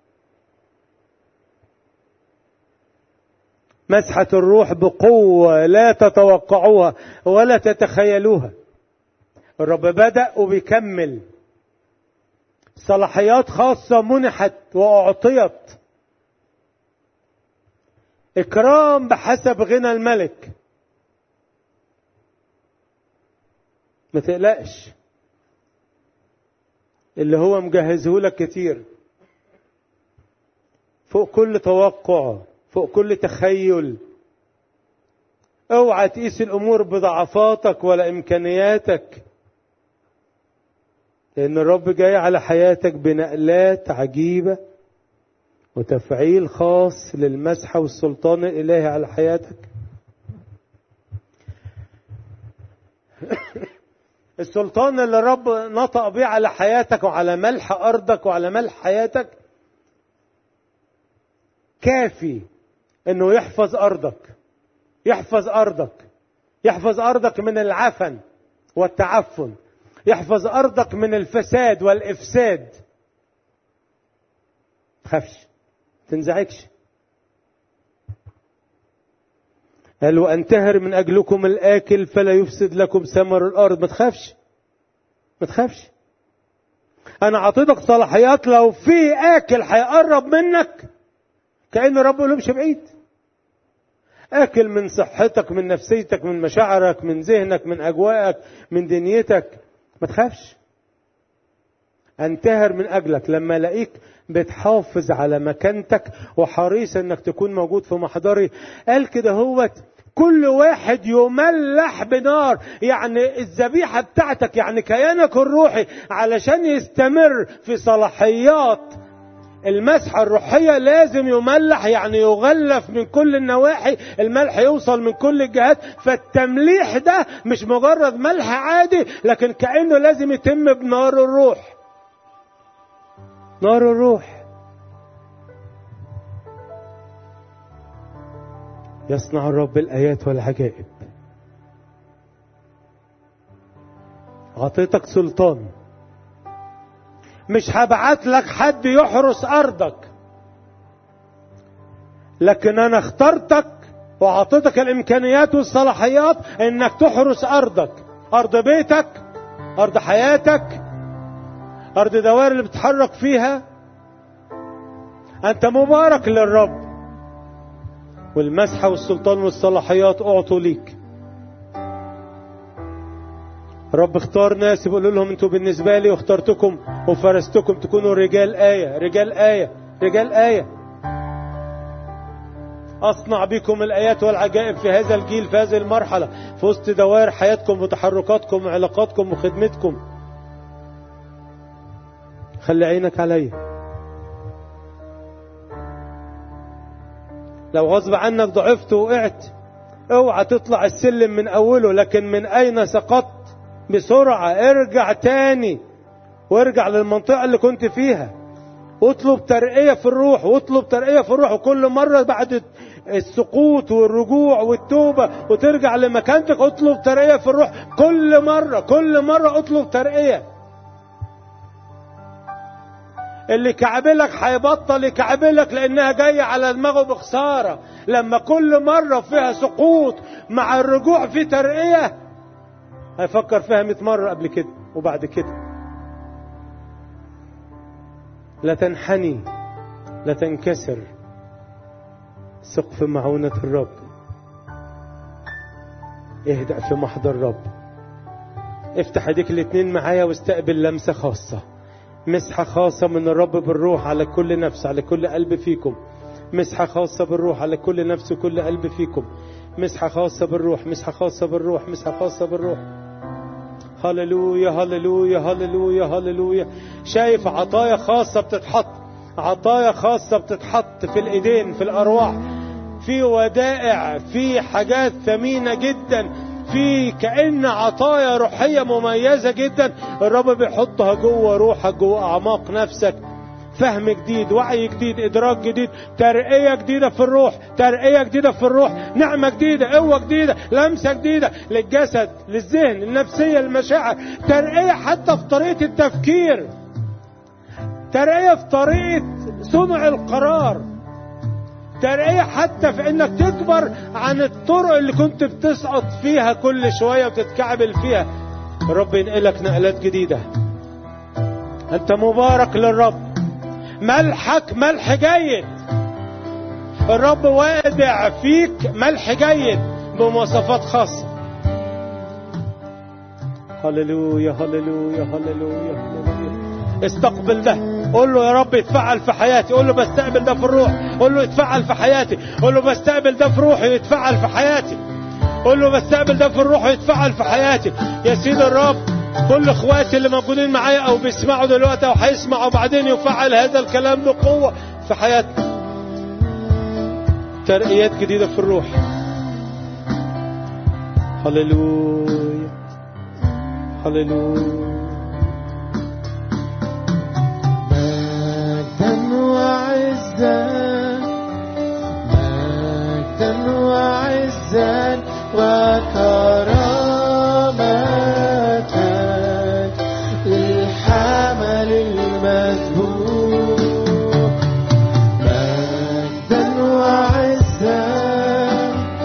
مسحة الروح بقوة لا تتوقعوها ولا تتخيلوها الرب بدأ وبيكمل صلاحيات خاصة منحت وأعطيت إكرام بحسب غنى الملك ما تقلقش اللي هو مجهزه لك كتير فوق كل توقع فوق كل تخيل اوعى تقيس الامور بضعفاتك ولا امكانياتك لأن الرب جاي على حياتك بنقلات عجيبة وتفعيل خاص للمسحة والسلطان الإلهي على حياتك السلطان اللي الرب نطق بيه على حياتك وعلى ملح أرضك وعلى ملح حياتك كافي انه يحفظ ارضك يحفظ ارضك يحفظ ارضك من العفن والتعفن يحفظ أرضك من الفساد والإفساد تخافش تنزعجش قال وأنتهر من أجلكم الآكل فلا يفسد لكم ثمر الأرض ما تخافش ما تخافش أنا أعطيتك صلاحيات لو في آكل هيقرب منك كأن رب يقول امشي بعيد آكل من صحتك من نفسيتك من مشاعرك من ذهنك من أجواءك من دنيتك ما تخافش انتهر من اجلك لما الاقيك بتحافظ على مكانتك وحريص انك تكون موجود في محضري قال كده هوت كل واحد يملح بنار يعني الذبيحة بتاعتك يعني كيانك الروحي علشان يستمر في صلاحيات المسحة الروحية لازم يملح يعني يغلف من كل النواحي الملح يوصل من كل الجهات فالتمليح ده مش مجرد ملح عادي لكن كأنه لازم يتم بنار الروح نار الروح يصنع الرب الآيات والعجائب عطيتك سلطان مش هبعت لك حد يحرس أرضك لكن أنا اخترتك وعطيتك الإمكانيات والصلاحيات إنك تحرس أرضك أرض بيتك أرض حياتك أرض دوائر اللي بتتحرك فيها أنت مبارك للرب والمسحة والسلطان والصلاحيات أعطوا ليك رب اختار ناس بيقول لهم انتوا بالنسبة لي واخترتكم وفرستكم تكونوا رجال آية رجال آية رجال آية أصنع بكم الآيات والعجائب في هذا الجيل في هذه المرحلة في وسط دوائر حياتكم وتحركاتكم وعلاقاتكم وخدمتكم خلي عينك عليا لو غصب عنك ضعفت وقعت اوعى تطلع السلم من اوله لكن من اين سقطت بسرعة ارجع تاني وارجع للمنطقة اللي كنت فيها واطلب ترقية في الروح واطلب ترقية في الروح وكل مرة بعد السقوط والرجوع والتوبة وترجع لمكانتك اطلب ترقية في الروح كل مرة كل مرة اطلب ترقية اللي كعبلك هيبطل يكعبلك لانها جايه على دماغه بخساره لما كل مره فيها سقوط مع الرجوع في ترقيه هيفكر فيها 100 مره قبل كده وبعد كده لا تنحني لا تنكسر ثق في معونة الرب اهدأ في محضر الرب افتح ايديك الاتنين معايا واستقبل لمسة خاصة مسحة خاصة من الرب بالروح على كل نفس على كل قلب فيكم مسحة خاصة بالروح على كل نفس وكل قلب فيكم مسحة خاصة بالروح مسحة خاصة بالروح مسحة خاصة بالروح هللويا هللويا هللويا هللويا شايف عطايا خاصة بتتحط عطايا خاصة بتتحط في الإيدين في الأرواح في ودائع في حاجات ثمينة جدا في كأن عطايا روحية مميزة جدا الرب بيحطها جوه روحك جوه أعماق نفسك فهم جديد وعي جديد إدراك جديد ترقية جديدة في الروح ترقية جديدة في الروح نعمة جديدة قوة جديدة لمسة جديدة للجسد للذهن النفسية المشاعر ترقية حتى في طريقة التفكير ترقية في طريقة صنع القرار ترقية حتى في انك تكبر عن الطرق اللي كنت بتسقط فيها كل شوية وتتكعبل فيها الرب ينقلك نقلات جديدة انت مبارك للرب ملحك ملح جيد الرب وادع فيك ملح جيد بمواصفات خاصة هللويا هللويا هللويا هللويا استقبل ده قول له يا رب يتفعل في حياتي قول له بستقبل ده في الروح قول له يتفعل في حياتي قول له بستقبل ده في روحي يتفعل في حياتي قول له بستقبل ده في الروح يتفعل في حياتي يا سيد الرب كل اخواتي اللي موجودين معايا او بيسمعوا دلوقتي او هيسمعوا بعدين يفعل هذا الكلام بقوة في حياتنا ترقيات جديدة في الروح هللويا هللويا مجدا وعزا مجدا وعزا وكرامة للحمل المذبوح مجدا وعزا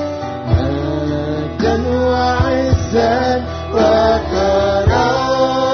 مجدا وعزا وكرامة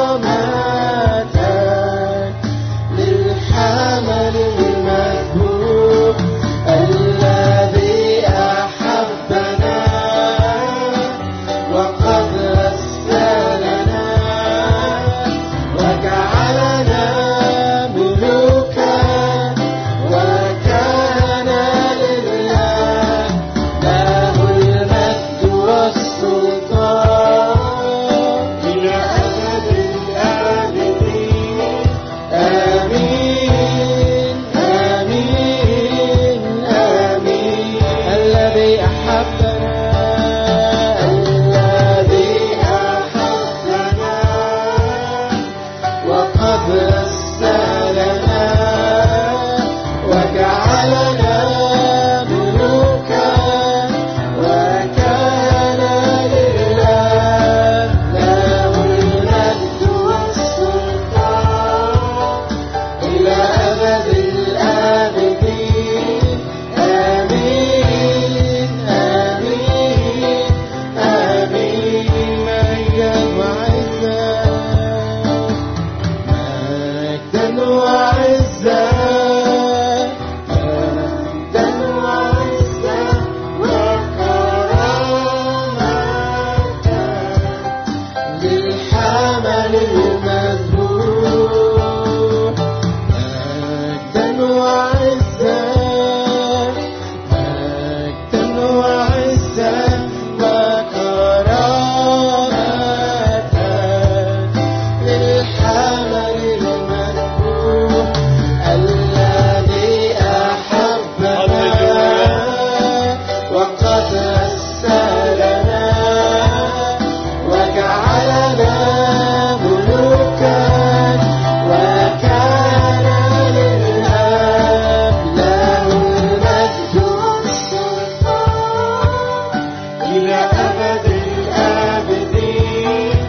إلى أبد الآبدين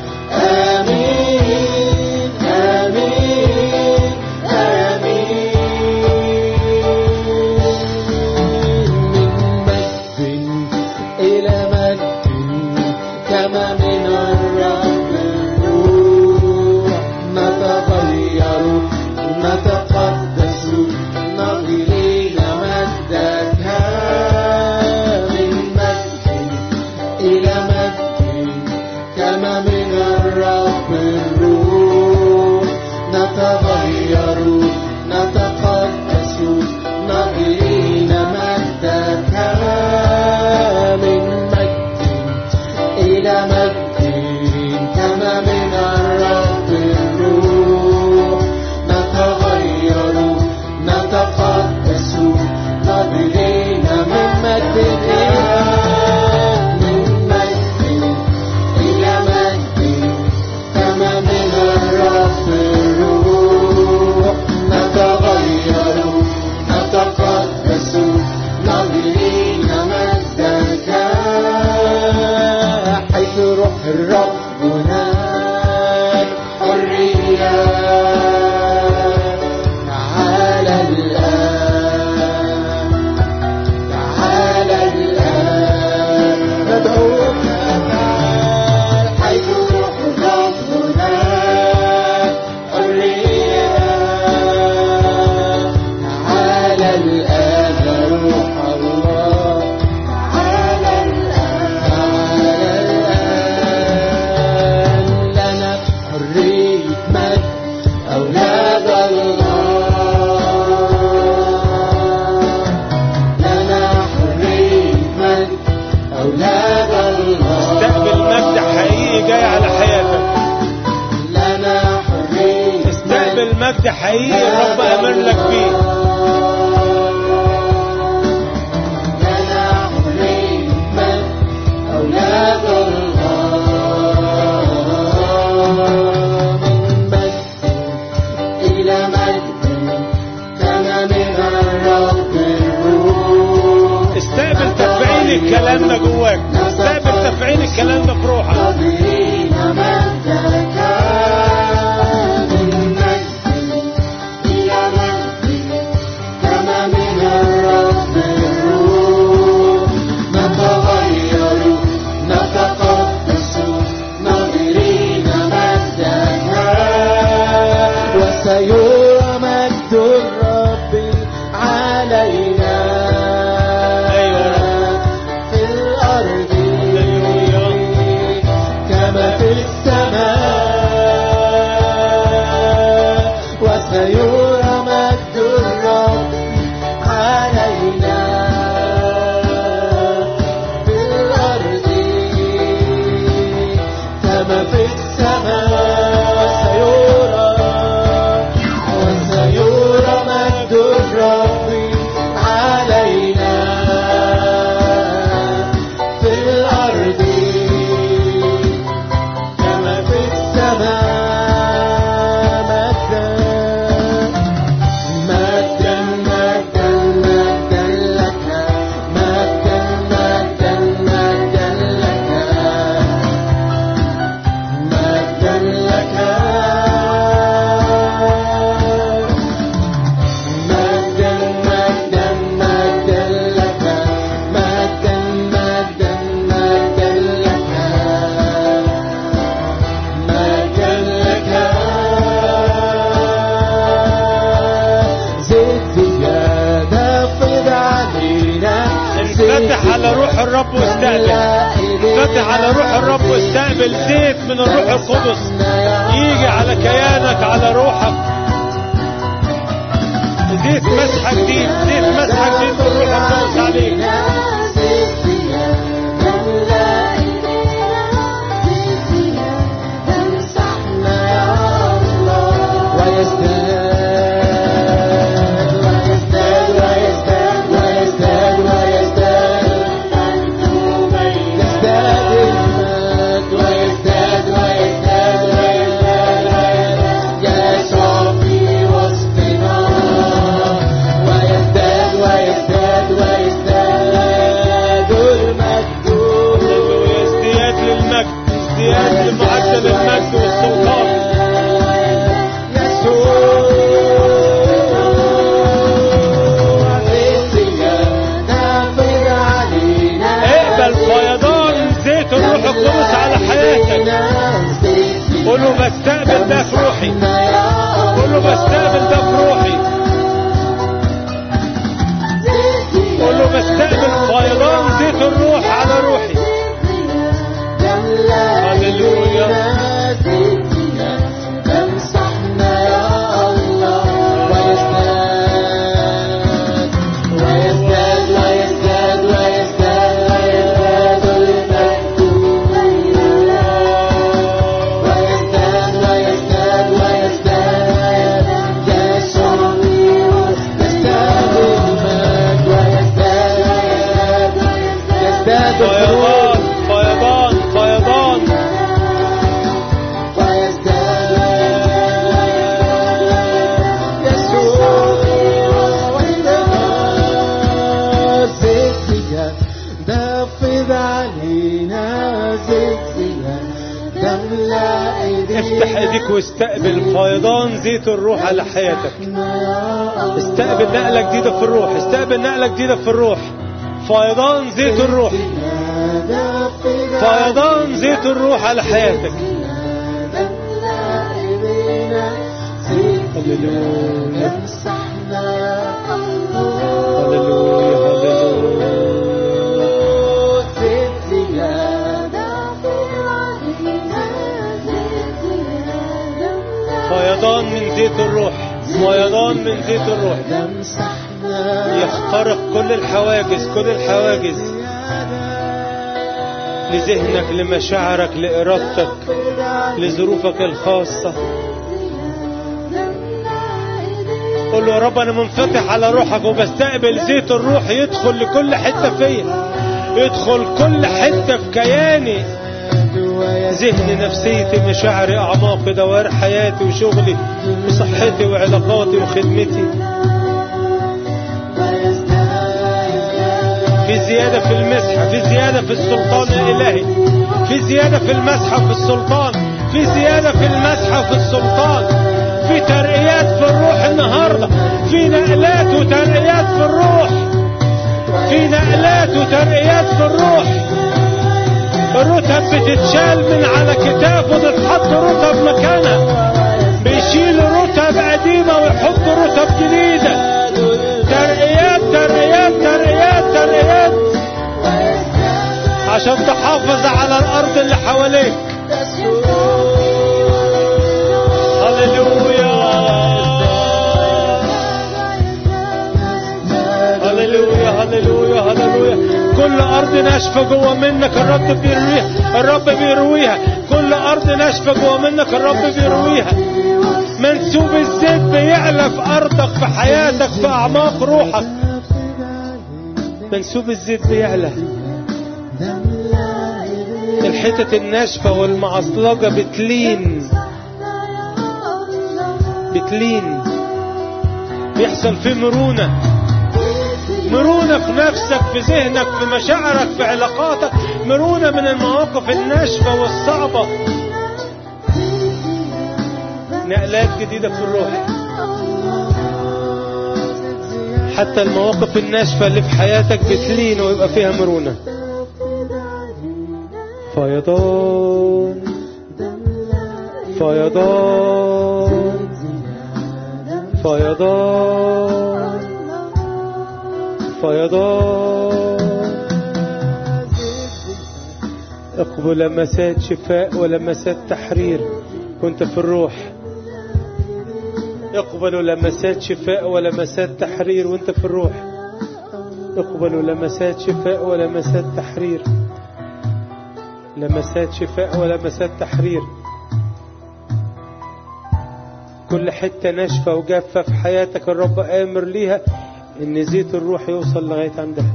آمين آمين آمين من مجد إلى مجد كما من الرب الروح نتغير نتقدس نغلي مجدك من مجد إلى مجد كما من الرب الروح نتغير نتقدس نغلي مجدك من مجد إلى مجد كما من الرب الروح نتغير نتقدس نبغين من مجد من مجد إلى مجد كما من الرب الروح نتغير نتقدس نبغين مجدك حيث روح الرب هناك حرية تعالى الآن تعالى الآن ندعوك تعال حيث روح الرب هناك حرية تعالى الآن يا روح الله تعالى الآن تعالى الآن لنا حرية مجد أولاد الله لنا حرية مجد أولاد الله استقبل مجد حقيقي جاي على حياتك لنا حرية استقبل مجد حقيقي الرب امر لك بيه لنا حرية مجد أولاد الله من مجد إلى مجد كما من الرب الروح استقبل تفعيل الكلام ده جواك استقبل تفعيل الكلام ده في روحك ناظرين مجدك من مجد إلى مجد كما من الرب الروح نتغير نتقدس ناظرين مجدك وسيرى مجد الرب علينا أيوة. في الأرض هللويا. كما في السماء وسيرى مجد الرب علينا في الأرض كما في السماء وسيرى وسيرى مجد الرب علينا في الأرض كما في السماء مجدا مجدا مجدا مجدا لك مجدا مجدا مجدا لك مجدا لك مجدا مجدا مجدا لك مجدا مجدا مجدا لك مجدا لك زد زيادة فض علينا انفتح على روح الرب واستقبل انفتح على روح الرب واستقبل زيت من الروح القدس يجي على كيانك على روحك زيت مسحة جديد زيت مسحة جديد من الروح القدس عليك ويزداد ويزداد ويزداد ويزداد ويزداد يزداد المجد ويزداد ويزداد ويزداد يسوع في وسطنا ويزداد ويزداد ويزداد ازدياد لمعدل المجد والسلطان اقبل فيضان زيت الروح القدس على حياتك قول له بستقبل ده في روحي قول له بستقبل ده في روحي قول له بستقبل فيضان زيت الروح على روحي هللويا تمسحنا يا الله ويزداد ويزداد ويزداد ويزداد ويزداد المجد ويزداد ويزداد ويزداد يسوع يزداد المجد ويزداد يزداد الخروج فيضان فيضان فيضان ويزداد يسوع ويزداد زيت زياد دفض علينا زيت زياد تملأ ايدينا افتح ايديك واستقبل فيضان زيت الروح على حياتك استقبل نقلة جديدة في الروح استقبل نقلة جديدة في الروح فيضان زيت الروح فيضان زيت الروح على حياتك هللويا هللويا هللويا فيضان من زيت الروح فيضان من زيت الروح يخترق كل الحواجز كل الحواجز لذهنك لمشاعرك لإرادتك لظروفك الخاصة قول له يا رب أنا منفتح على روحك وبستقبل زيت الروح يدخل لكل حتة فيا يدخل كل حتة في كياني ذهني نفسيتي مشاعري أعماقي دوائر حياتي وشغلي وصحتي وعلاقاتي وخدمتي في زيادة في المسحة في زيادة في السلطان الإلهي في زيادة في المسحة وفي السلطان في زيادة في المسحة وفي السلطان في ترقيات في الروح النهاردة في نقلات وترقيات في الروح في نقلات وترقيات في الروح الرتب بتتشال من على كتاف وتتحط رتب مكانها بيشيل رتب قديمة ويحط رتب جديدة ترقيات ترقيات ترقيات ترقيات عشان تحافظ على الأرض اللي حواليك هللويا هللويا هللويا هللويا كل أرض ناشفة جوه منك الرب بيرويها الرب بيرويها كل أرض ناشفة جوه منك الرب بيرويها منسوب الزيت بيعلى في أرضك في حياتك في أعماق روحك منسوب الزيت بيعلى الحتت الناشفة والمعصلجة بتلين بتلين بيحصل فيه مرونة مرونة في نفسك في ذهنك في مشاعرك في علاقاتك مرونة من المواقف الناشفة والصعبة نقلات جديدة في الروح حتى المواقف الناشفة اللي في حياتك بتلين ويبقى فيها مرونة فيضان فيضان فيضان فيضان اقبل لمسات شفاء ولمسات تحرير وانت في الروح اقبلوا لمسات شفاء ولمسات تحرير وانت في الروح اقبلوا لمسات شفاء ولمسات تحرير لمسات شفاء ولمسات تحرير كل حتة ناشفة وجافة في حياتك الرب آمر ليها إن زيت الروح يوصل لغاية عندها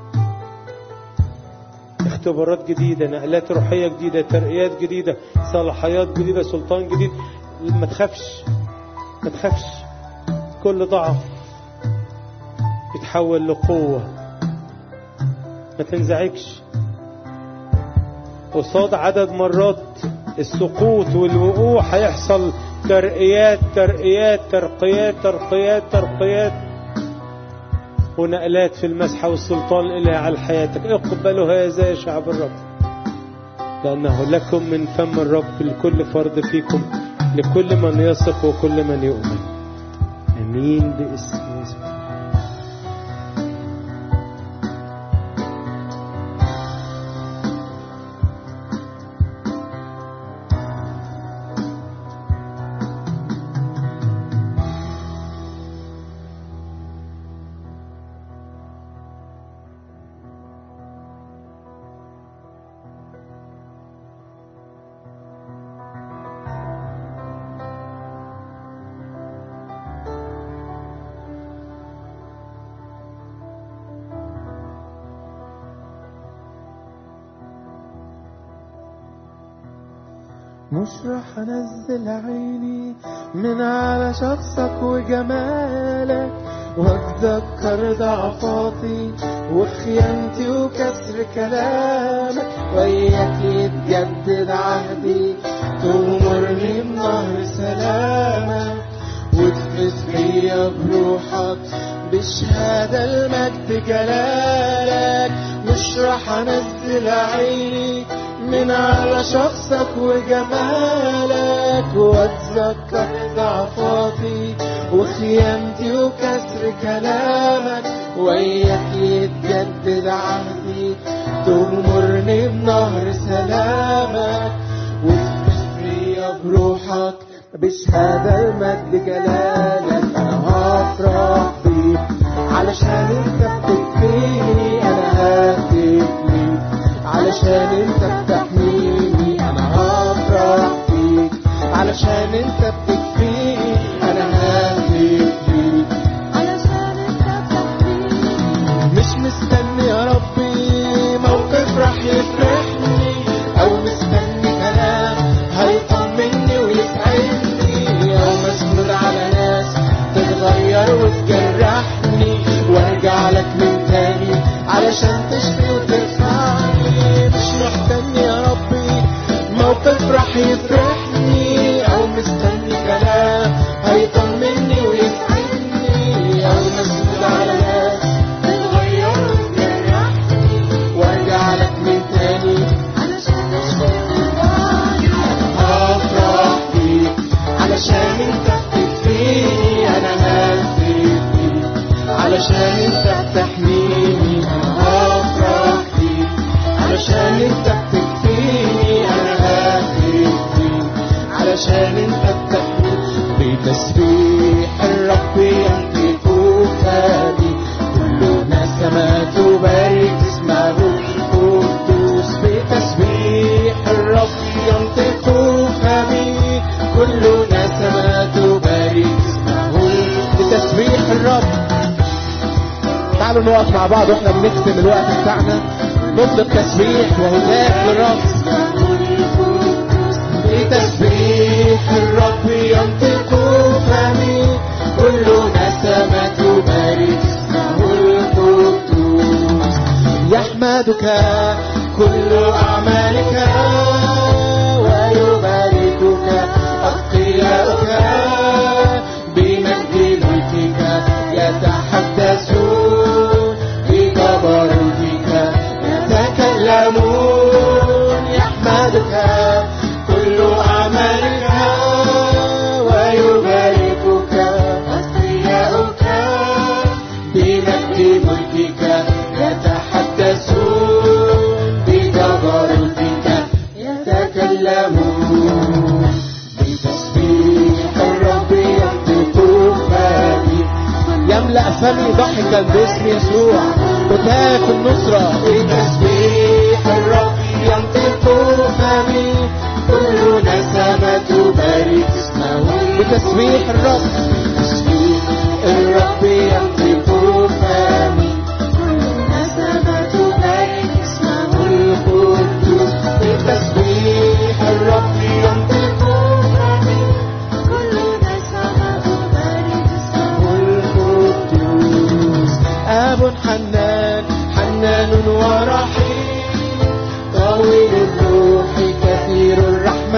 اختبارات جديدة نقلات روحية جديدة ترقيات جديدة صلاحيات جديدة سلطان جديد ما تخافش ما تخافش كل ضعف يتحول لقوة ما تنزعجش قصاد عدد مرات السقوط والوقوع هيحصل ترقيات ترقيات ترقيات ترقيات ترقيات ونقلات في المسحة والسلطان الإلهي على حياتك اقبلوا هذا يا شعب الرب لأنه لكم من فم الرب لكل فرد فيكم لكل من يثق وكل من يؤمن امين باسم يسوع مش راح انزل عيني من على شخصك وجمالك واتذكر ضعفاتي وخيانتي وكسر كلامك وياك يتجدد عهدي تغمرني بنهر سلامك وتفز فيا بروحك بشهادة المجد جلالك مش راح انزل عيني من على شخصك وجمالك واتذكر ضعفاتي وخيانتي وكسر كلامك وياك يتجدد عهدي تغمرني بنهر سلامك وتفش فيا بروحك بشهادة المجد جلالك انا هفرح بيك علشان انت بتكفيني انا ههتف ليك علشان انت بتحميني انا هفرح بيك علشان انت بتكفيني انا ههتف ليك علشان انت بتحبيني مش مستني يا ربي موقف راح يفرحني او مستني كلام هيطمني ويسعدني او مسنود على ناس تتغير وتجرحني وارجع لك من تاني علشان تشفي وترفعني مش مستني يا ربي موقف راح يفرحني او مستني كلام هيطمني ويسعدني او مسنود على ناس تتغير وتجرحني وارجع لك من تاني علشان تشفي وترضاني هفرح بيك علشان انت بتكفيني انا ههتف بيك علشان انت بتحميني انا هفرح بيك علشان انت بتكفيني انا ههتف بيك علشان انت بتحميني بتسبيح الرب ينطق فمي كل نسمة تبارك اسمه القدوس بتسبيح الرب ينطق فمي كل نسمة تبارك اسمه بتسبيح الرب تعالوا نقف مع بعض واحنا بنختم الوقت بتاعنا نطلق تسبيح وهناك للرب بتسبيح الرب ينطق فمي كل نسمة تبارك اسمه القدوس يحمدك كل أعمالك ويباركك أتقياؤك بمجد ملكك يتحدثون بجبروتك يتكلمون يحمدك كل أعمالك ويباركك أتقياؤك بمجد ملكك يتحدثون بجبروتك يتكلمون بتسبيح الرب ينطق فمي يملأ فمي ضحكا باسم يسوع هتاف النصرة بتسبيح الرب ينطق فمي كل نسمة تبارك اسمه بتسبيح الرب تسبيح الرب ينطق فمي كل نسمة تبارك اسمه القدوس بتسبيح الرب ينطق فمي كل نسمة تبارك اسمه القدوس أب حنان حنان ورحيم طويل الروح